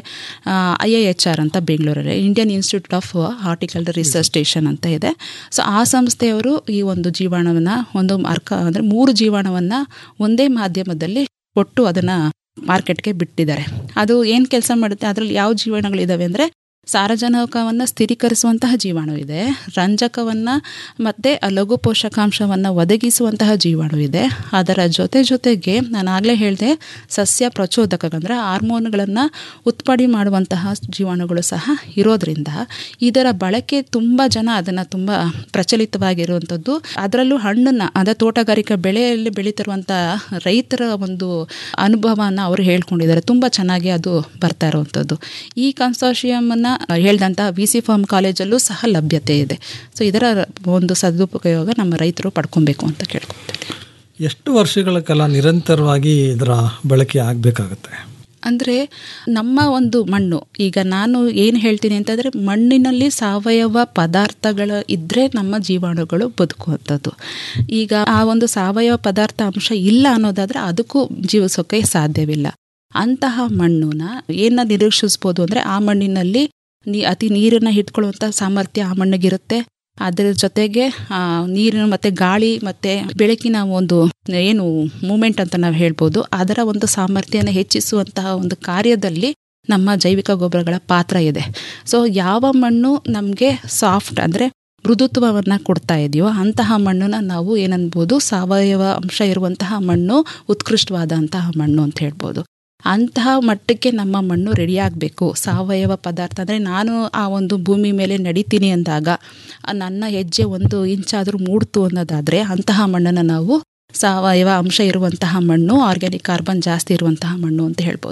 ಐ ಐ ಎಚ್ ಆರ್ ಅಂತ ಬೆಂಗಳೂರಲ್ಲಿ Indian Institute of Horticulture Research Station ಅಂತ ಇದೆ ಸೊ ಆ ಸಂಸ್ಥೆಯವರು ಈ ಒಂದು ಜೀವಾಣುವನ್ನು ಒಂದು ಅರ್ಕ ಅಂದರೆ ಮೂರು ಜೀವಾಣುವನ್ನು ಒಂದೇ ಮಾಧ್ಯಮದಲ್ಲಿ ಕೊಟ್ಟು ಅದನ್ನು ಮಾರ್ಕೆಟ್ಗೆ ಬಿಟ್ಟಿದ್ದಾರೆ ಅದು ಏನು ಕೆಲಸ ಮಾಡುತ್ತೆ ಅದರಲ್ಲಿ ಯಾವ ಜೀವಾಣುಗಳಿದ್ದಾವೆ ಅಂದರೆ ಸಾರಜನಕವನ್ನು ಸ್ಥಿರೀಕರಿಸುವಂತಹ ಜೀವಾಣು ಇದೆ ರಂಜಕವನ್ನು ಮತ್ತು ಲಘು ಪೋಷಕಾಂಶವನ್ನು ಒದಗಿಸುವಂತಹ ಜೀವಾಣು ಇದೆ ಅದರ ಜೊತೆ ಜೊತೆಗೆ ನಾನು ಆಗಲೇ ಹೇಳಿದೆ ಸಸ್ಯ ಪ್ರಚೋದಕಗಂದರೆ ಹಾರ್ಮೋನ್ಗಳನ್ನು ಉತ್ಪತ್ತಿ ಮಾಡುವಂತಹ ಜೀವಾಣುಗಳು ಸಹ ಇರೋದ್ರಿಂದ ಇದರ ಬಳಕೆ ತುಂಬ ಜನ ಅದನ್ನು ತುಂಬ ಪ್ರಚಲಿತವಾಗಿರುವಂಥದ್ದು ಅದರಲ್ಲೂ ಹಣ್ಣನ್ನು ಅದ ತೋಟಗಾರಿಕಾ ಬೆಳೆಯಲ್ಲಿ ಬೆಳೀತಿರುವಂಥ ರೈತರ ಒಂದು ಅನುಭವನ ಅವರು ಹೇಳ್ಕೊಂಡಿದ್ದಾರೆ ತುಂಬ ಚೆನ್ನಾಗಿ ಅದು ಬರ್ತಾ ಇರುವಂಥದ್ದು ಈ ಕನ್ಸೋಷಿಯಮನ್ನು ಹೇಳ್ದಂಥ ವಿ ಸಿ ಫಾರ್ಮ್ ಕಾಲೇಜಲ್ಲೂ ಸಹ ಲಭ್ಯತೆ ಇದೆ ಸೊ ಇದರ ಒಂದು ಸದುಪಯೋಗ ನಮ್ಮ ರೈತರು ಪಡ್ಕೊಬೇಕು ಅಂತ ಕೇಳ್ಕೊತೀನಿ ಎಷ್ಟು ವರ್ಷಗಳ ಕಾಲ ನಿರಂತರವಾಗಿ ಇದರ ಬಳಕೆ ಆಗಬೇಕಾಗತ್ತೆ ಅಂದರೆ ನಮ್ಮ ಒಂದು ಮಣ್ಣು ಈಗ ನಾನು ಏನು ಹೇಳ್ತೀನಿ ಅಂತಂದರೆ ಮಣ್ಣಿನಲ್ಲಿ ಸಾವಯವ ಪದಾರ್ಥಗಳು ಇದ್ದರೆ ನಮ್ಮ ಜೀವಾಣುಗಳು ಬದುಕುವಂಥದ್ದು ಈಗ ಆ ಒಂದು ಸಾವಯವ ಪದಾರ್ಥ ಅಂಶ ಇಲ್ಲ ಅನ್ನೋದಾದರೆ ಅದಕ್ಕೂ ಜೀವಿಸೋಕೆ ಸಾಧ್ಯವಿಲ್ಲ ಅಂತಹ ಮಣ್ಣನ್ನ ಏನ ನಿರೀಕ್ಷಿಸ್ಬೋದು ಅಂದರೆ ಆ ಮಣ್ಣಿನಲ್ಲಿ ನೀ ಅತಿ ನೀರನ್ನು ಹಿಡ್ಕೊಳ್ಳುವಂಥ ಸಾಮರ್ಥ್ಯ ಆ ಮಣ್ಣಿಗಿರುತ್ತೆ ಅದರ ಜೊತೆಗೆ ಆ, ನೀರಿನ ಮತ್ತು ಗಾಳಿ ಮತ್ತು ಬೆಳಕಿನ ಒಂದು ಏನು ಮೂಮೆಂಟ್ ಅಂತ ನಾವು ಹೇಳ್ಬೋದು ಅದರ ಒಂದು ಸಾಮರ್ಥ್ಯನ ಹೆಚ್ಚಿಸುವಂತಹ ಒಂದು ಕಾರ್ಯದಲ್ಲಿ ನಮ್ಮ ಜೈವಿಕ ಗೊಬ್ಬರಗಳ ಪಾತ್ರ ಇದೆ ಸೊ ಯಾವ ಮಣ್ಣು ನಮಗೆ ಸಾಫ್ಟ್ ಅಂದರೆ ಮೃದುತ್ವವನ್ನು ಕೊಡ್ತಾ ಇದೆಯೋ ಅಂತಹ ಮಣ್ಣನ್ನ ನಾವು ಏನನ್ಬೋದು ಸಾವಯವ ಅಂಶ ಇರುವಂತಹ ಮಣ್ಣು ಉತ್ಕೃಷ್ಟವಾದಂತಹ ಮಣ್ಣು ಅಂತ ಹೇಳ್ಬೋದು ಅಂತಹ ಮಟ್ಟಕ್ಕೆ ನಮ್ಮ ಮಣ್ಣು ರೆಡಿ ಆಗಬೇಕು ಸಾವಯವ ಪದಾರ್ಥ ಅಂದರೆ ನಾನು ಆ ಒಂದು ಭೂಮಿ ಮೇಲೆ ನಡಿತೀನಿ ಅಂದಾಗ ಆ ನನ್ನ ಹೆಜ್ಜೆ ಒಂದು ಇಂಚಾದರೂ ಮೂಡ್ತು ಅನ್ನೋದಾದರೆ ಅಂತಹ ಮಣ್ಣನ್ನು ನಾವು ಸಾವಯವ ಅಂಶ ಇರುವಂತಹ ಮಣ್ಣು ಆರ್ಗ್ಯಾನಿಕ್ ಕಾರ್ಬನ್ ಜಾಸ್ತಿ ಇರುವಂತಹ ಮಣ್ಣು ಅಂತ ಹೇಳ್ಬೋದು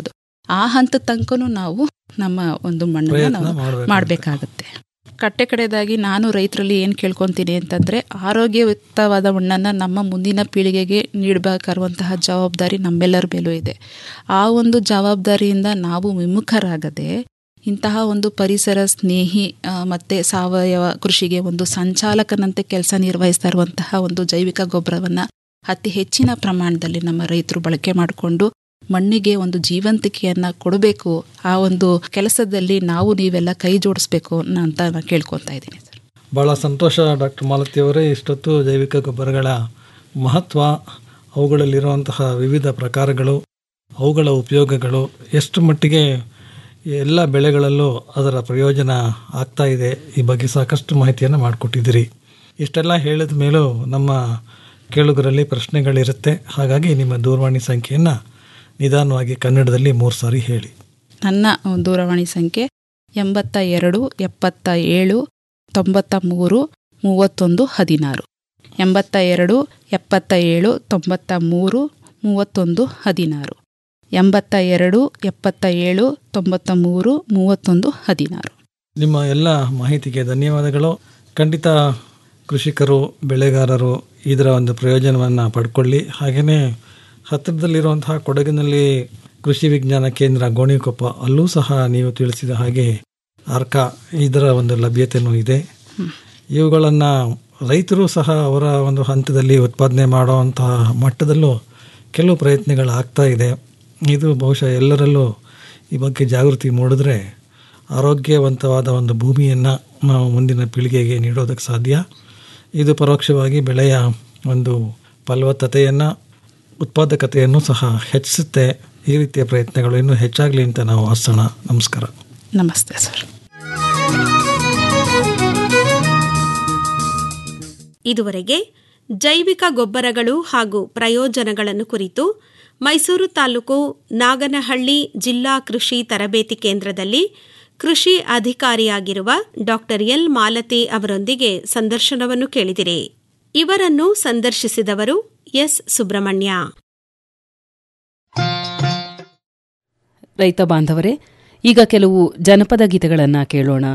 ಆ ಹಂತದ ತನಕನೂ ನಾವು ನಮ್ಮ ಒಂದು ಮಣ್ಣನ್ನು ಪ್ರಯತ್ನ ನಾವು ಮಾಡ್ಬೇಕಾಗುತ್ತೆ. ಮಾಡಬೇಕಾಗತ್ತೆ ಕಟ್ಟೆ ಕಡೆದಾಗಿ ನಾನು ರೈತರಲ್ಲಿ ಏನು ಕೇಳ್ಕೊತೀನಿ ಅಂತಂದರೆ ಆರೋಗ್ಯಯುಕ್ತವಾದ ಮಣ್ಣನ್ನು ನಮ್ಮ ಮುಂದಿನ ಪೀಳಿಗೆಗೆ ನೀಡಬೇಕಾಗಿರುವಂತಹ ಜವಾಬ್ದಾರಿ ನಮ್ಮೆಲ್ಲರ ಮೇಲೂ ಇದೆ ಆ ಒಂದು ಜವಾಬ್ದಾರಿಯಿಂದ ನಾವು ವಿಮುಖರಾಗದೆ ಇಂತಹ ಒಂದು ಪರಿಸರ ಸ್ನೇಹಿ ಆ, ಮತ್ತೆ ಸಾವಯವ ಕೃಷಿಗೆ ಒಂದು ಸಂಚಾಲಕನಂತೆ ಕೆಲಸ ನಿರ್ವಹಿಸ್ತಾ ಇರುವಂತಹ ಒಂದು ಜೈವಿಕ ಗೊಬ್ಬರವನ್ನು ಅತಿ ಹೆಚ್ಚಿನ ಪ್ರಮಾಣದಲ್ಲಿ ನಮ್ಮ ರೈತರು ಬಳಕೆ ಮಾಡಿಕೊಂಡು ಮಣ್ಣಿಗೆ ಒಂದು ಜೀವಂತಿಕೆಯನ್ನು ಕೊಡಬೇಕು ಆ ಒಂದು ಕೆಲಸದಲ್ಲಿ ನಾವು ನೀವೆಲ್ಲ ಕೈ ಜೋಡಿಸ್ಬೇಕು ಅಂತ ನಾನು ಕೇಳ್ಕೊತಾ ಇದ್ದೀನಿ ಸರ್ ಭಾಳ ಸಂತೋಷ ಡಾಕ್ಟರ್ ಮಾಲತಿ ಅವರೇ ಇಷ್ಟೊತ್ತು ಜೈವಿಕ ಗೊಬ್ಬರಗಳ ಮಹತ್ವ ಅವುಗಳಲ್ಲಿರುವಂತಹ ವಿವಿಧ ಪ್ರಕಾರಗಳು ಅವುಗಳ ಉಪಯೋಗಗಳು ಎಷ್ಟು ಮಟ್ಟಿಗೆ ಎಲ್ಲ ಬೆಳೆಗಳಲ್ಲೂ ಅದರ ಪ್ರಯೋಜನ ಆಗ್ತಾ ಇದೆ ಈ ಬಗ್ಗೆ ಸಾಕಷ್ಟು ಮಾಹಿತಿಯನ್ನು ಮಾಡಿಕೊಟ್ಟಿದ್ದೀರಿ ಇಷ್ಟೆಲ್ಲ ಹೇಳಿದ ಮೇಲೂ ನಮ್ಮ ಕೇಳುಗರಲ್ಲಿ ಪ್ರಶ್ನೆಗಳಿರುತ್ತೆ ಹಾಗಾಗಿ ನಿಮ್ಮ ದೂರವಾಣಿ ಸಂಖ್ಯೆಯನ್ನು ನಿಧಾನವಾಗಿ ಕನ್ನಡದಲ್ಲಿ ಮೂರು ಸಾರಿ ಹೇಳಿ ನನ್ನ ದೂರವಾಣಿ ಸಂಖ್ಯೆ ಎಂಬತ್ತ ಎರಡು ಎಪ್ಪತ್ತ ಏಳು ತೊಂಬತ್ತ ಮೂರು ಮೂವತ್ತೊಂದು ಹದಿನಾರು ಎಂಬತ್ತ ಎರಡು ಎಪ್ಪತ್ತ ಏಳು ತೊಂಬತ್ತ ಮೂರು ಮೂವತ್ತೊಂದು ಹದಿನಾರು ಎಂಬತ್ತ ಎರಡು ಎಪ್ಪತ್ತ ಏಳು ತೊಂಬತ್ತ ಮೂರು ಮೂವತ್ತೊಂದು ಹದಿನಾರು ನಿಮ್ಮ ಎಲ್ಲ ಮಾಹಿತಿಗೆ ಧನ್ಯವಾದಗಳು ಖಂಡಿತ ಕೃಷಿಕರು ಬೆಳೆಗಾರರು ಇದರ ಒಂದು ಪ್ರಯೋಜನವನ್ನು ಪಡ್ಕೊಳ್ಳಿ ಹಾಗೆಯೇ ಹತ್ತಿರದಲ್ಲಿರುವಂತಹ ಕೊಡಗಿನಲ್ಲಿ ಕೃಷಿ ವಿಜ್ಞಾನ ಕೇಂದ್ರ ಗೋಣಿಕೊಪ್ಪ ಅಲ್ಲೂ ಸಹ ನೀವು ತಿಳಿಸಿದ ಹಾಗೆ ಅರ್ಕ ಇದರ ಒಂದು ಲಭ್ಯತೆಯೂ ಇದೆ ಇವುಗಳನ್ನು ರೈತರು ಸಹ ಅವರ ಒಂದು ಹಂತದಲ್ಲಿ ಉತ್ಪಾದನೆ ಮಾಡುವಂತಹ ಮಟ್ಟದಲ್ಲೂ ಕೆಲವು ಪ್ರಯತ್ನಗಳು ಆಗ್ತಾ ಇದೆ ಇದು ಬಹುಶಃ ಎಲ್ಲರಲ್ಲೂ ಈ ಬಗ್ಗೆ ಜಾಗೃತಿ ಮೂಡಿದ್ರೆ ಆರೋಗ್ಯವಂತವಾದ ಒಂದು ಭೂಮಿಯನ್ನು ನಾವು ಮುಂದಿನ ಪೀಳಿಗೆಗೆ ನೀಡೋದಕ್ಕೆ ಸಾಧ್ಯ ಇದು ಪರೋಕ್ಷವಾಗಿ ಬೆಳೆಯ ಒಂದು ಫಲವತ್ತತೆಯನ್ನು ಉತ್ಪಾದಕತೆಯನ್ನು ಸಹ ಹೆಚ್ಚಿಸುತ್ತೆ ಈ ರೀತಿಯ ಪ್ರಯತ್ನಗಳು ಇನ್ನೂ ಹೆಚ್ಚಾಗಲಿ ಅಂತ ನಾವು ಆಸೋಣ ನಮಸ್ಕಾರ ನಮಸ್ತೆ ಸರ್ ಇದುವರೆಗೆ ಜೈವಿಕ ಗೊಬ್ಬರಗಳು ಹಾಗೂ ಪ್ರಯೋಜನಗಳನ್ನು ಕುರಿತು ಮೈಸೂರು ತಾಲೂಕು ನಾಗನಹಳ್ಳಿ ಜಿಲ್ಲಾ ಕೃಷಿ ತರಬೇತಿ ಕೇಂದ್ರದಲ್ಲಿ ಕೃಷಿ ಅಧಿಕಾರಿಯಾಗಿರುವ ಡಾಕ್ಟರ್ ಎಲ್ ಮಾಲತಿ ಅವರೊಂದಿಗೆ ಸಂದರ್ಶನವನ್ನು ಕೇಳಿದಿರಿ ಇವರನ್ನು ಸಂದರ್ಶಿಸಿದವರು ಎಸ್ ಸುಬ್ರಹ್ಮಣ್ಯ ರೈತ ಬಾಂಧವರೇ ಈಗ ಕೆಲವು ಜನಪದ ಗೀತೆಗಳನ್ನು ಕೇಳೋಣ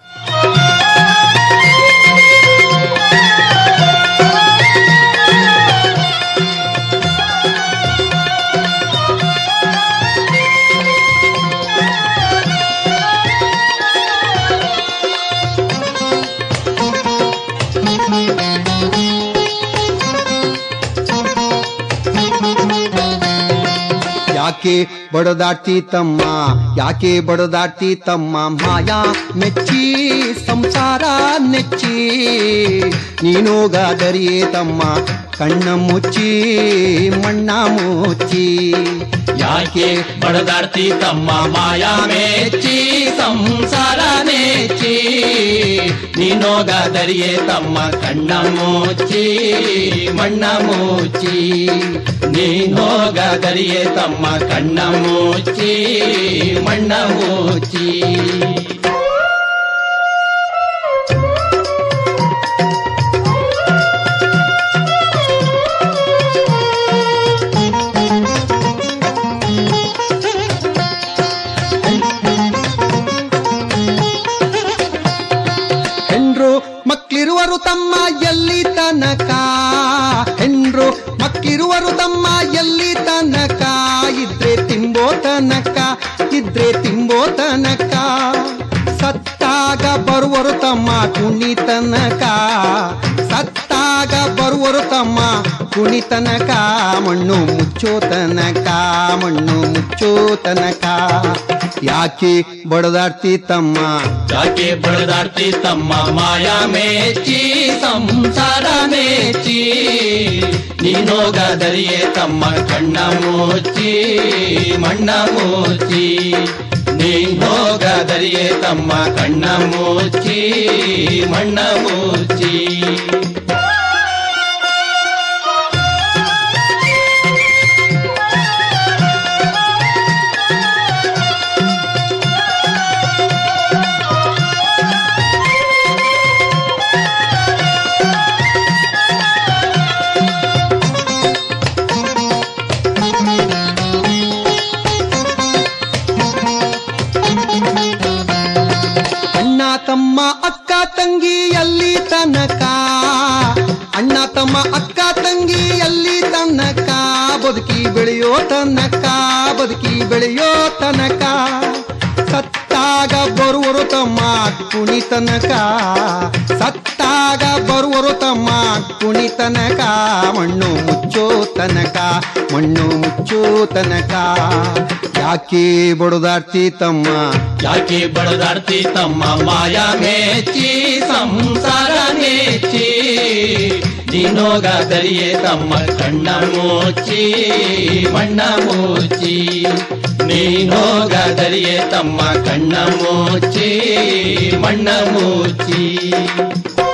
ಯಾಕೆ ಬಡದಾಡ್ತಿ ತಮ್ಮ ಯಾಕೆ ಬಡದಾಡ್ತಿ ತಮ್ಮ ಮಾಯಾ ಮೆಚ್ಚಿ ಸಂಸಾರ ನೆಚ್ಚಿ ನೀನೋಗಾದರಿಯೇ ತಮ್ಮ ಕಣ್ಣ ಮುಚ್ಚಿ ಮಣ್ಣ ಮುಚ್ಚಿ ಯಾಕೆ ಬಡದಾಡ್ತಿ ತಮ್ಮ ಮಾಯಾ ಮೆಚ್ಚಿ ಸಂಸಾರ ನೆಚ್ಚಿ ನೀನೋಗಾದರಿಯೇ ತಮ್ಮ ಕಣ್ಣ ಮುಚ್ಚಿ ಮಣ್ಣ ಮುಚ್ಚಿ ನೀನೋಗಾದರಿಯೇ ತಮ್ಮ ಕಣ್ಣ ಮುಚ್ಚಿ ಮಣ್ಣ ಮುಚ್ಚಿ ಹೆಣ್ರು ಮಕ್ಳಿರುವರು ತಮ್ಮ ಎಲ್ಲಿ ತನಕ ಹೆಣ್ರು ಮಕ್ಳಿರುವರು ತಮ್ಮ ಎಲ್ಲಿ ತನಕ ಇದ್ರೆ ತಿಂಬೋ ತನಕ ಇದ್ರೆ ತಿಂಬೋ ತನಕ ಸತ್ತಾಗ ಬರುವರು ತಮ್ಮ ಕುಣಿ ತನಕ ಸತ್ತಾಗ ಬರುವರು ತಮ್ಮ ಕುಣಿ ತನಕ ಮಣ್ಣು ಮುಚ್ಚೋ ತನಕ ಮಣ್ಣು ಮುಚ್ಚೋ ತನಕ ಯಾಕೆ ಬಡದಾಡ್ತಿ ತಮ್ಮ ಯಾಕೆ ಬಡದಾಡ್ತಿ ತಮ್ಮ ಮಾಯಾ ಮೇಚಿ ಸಂಸಾರ ಮೇಚಿ ನೀನೋಗದರಿಯೇ ತಮ್ಮ ಕಣ್ಣ ಮುಚ್ಚಿ ಮಣ್ಣ ಮುಚ್ಚಿ ನೀನೋಗದರಿಯೇ ತಮ್ಮ ಕಣ್ಣ ಮುಚ್ಚಿ ಮಣ್ಣ ಮುಚ್ಚಿ ನಮ್ಮ ಅಕ್ಕ ತಂಗಿ ಎಲ್ಲಿ ತನಕ ಬದುಕಿ ಬೆಳೆಯೋ ತನಕ ಬದುಕಿ ಬೆಳೆಯೋ ತನಕ ಸತ್ತಾಗ ಬರುವರು ತಮ್ಮ ಕುಣಿತನಕ ಸತ್ತಾಗ ಬರುವರು ತಮ್ಮ ಕುಣಿತನಕ ಮಣ್ಣು ಮುಚ್ಚೋ ತನಕ ಮಣ್ಣು ಮುಚ್ಚೋ ತನಕ ಯಾಕೆ ಬಡುದಾಡ್ತಿ ತಮ್ಮ ಯಾಕೆ ಬಡದಾಡ್ತಿ ತಮ್ಮ ಮಾಯ ಮೇಚಿ ಸಂಸಾರ ಮೇಚಿ ನೀನೋಗ ದರಿಯೇ ತಮ್ಮ ಕಣ್ಣ ಮುಚ್ಚಿ ಮಣ್ಣ ಮುಚ್ಚಿ ನೀನೋಗ ದರಿಯೇ ತಮ್ಮ ಕಣ್ಣ ಮುಚ್ಚಿ ಮಣ್ಣ ಮುಚ್ಚಿ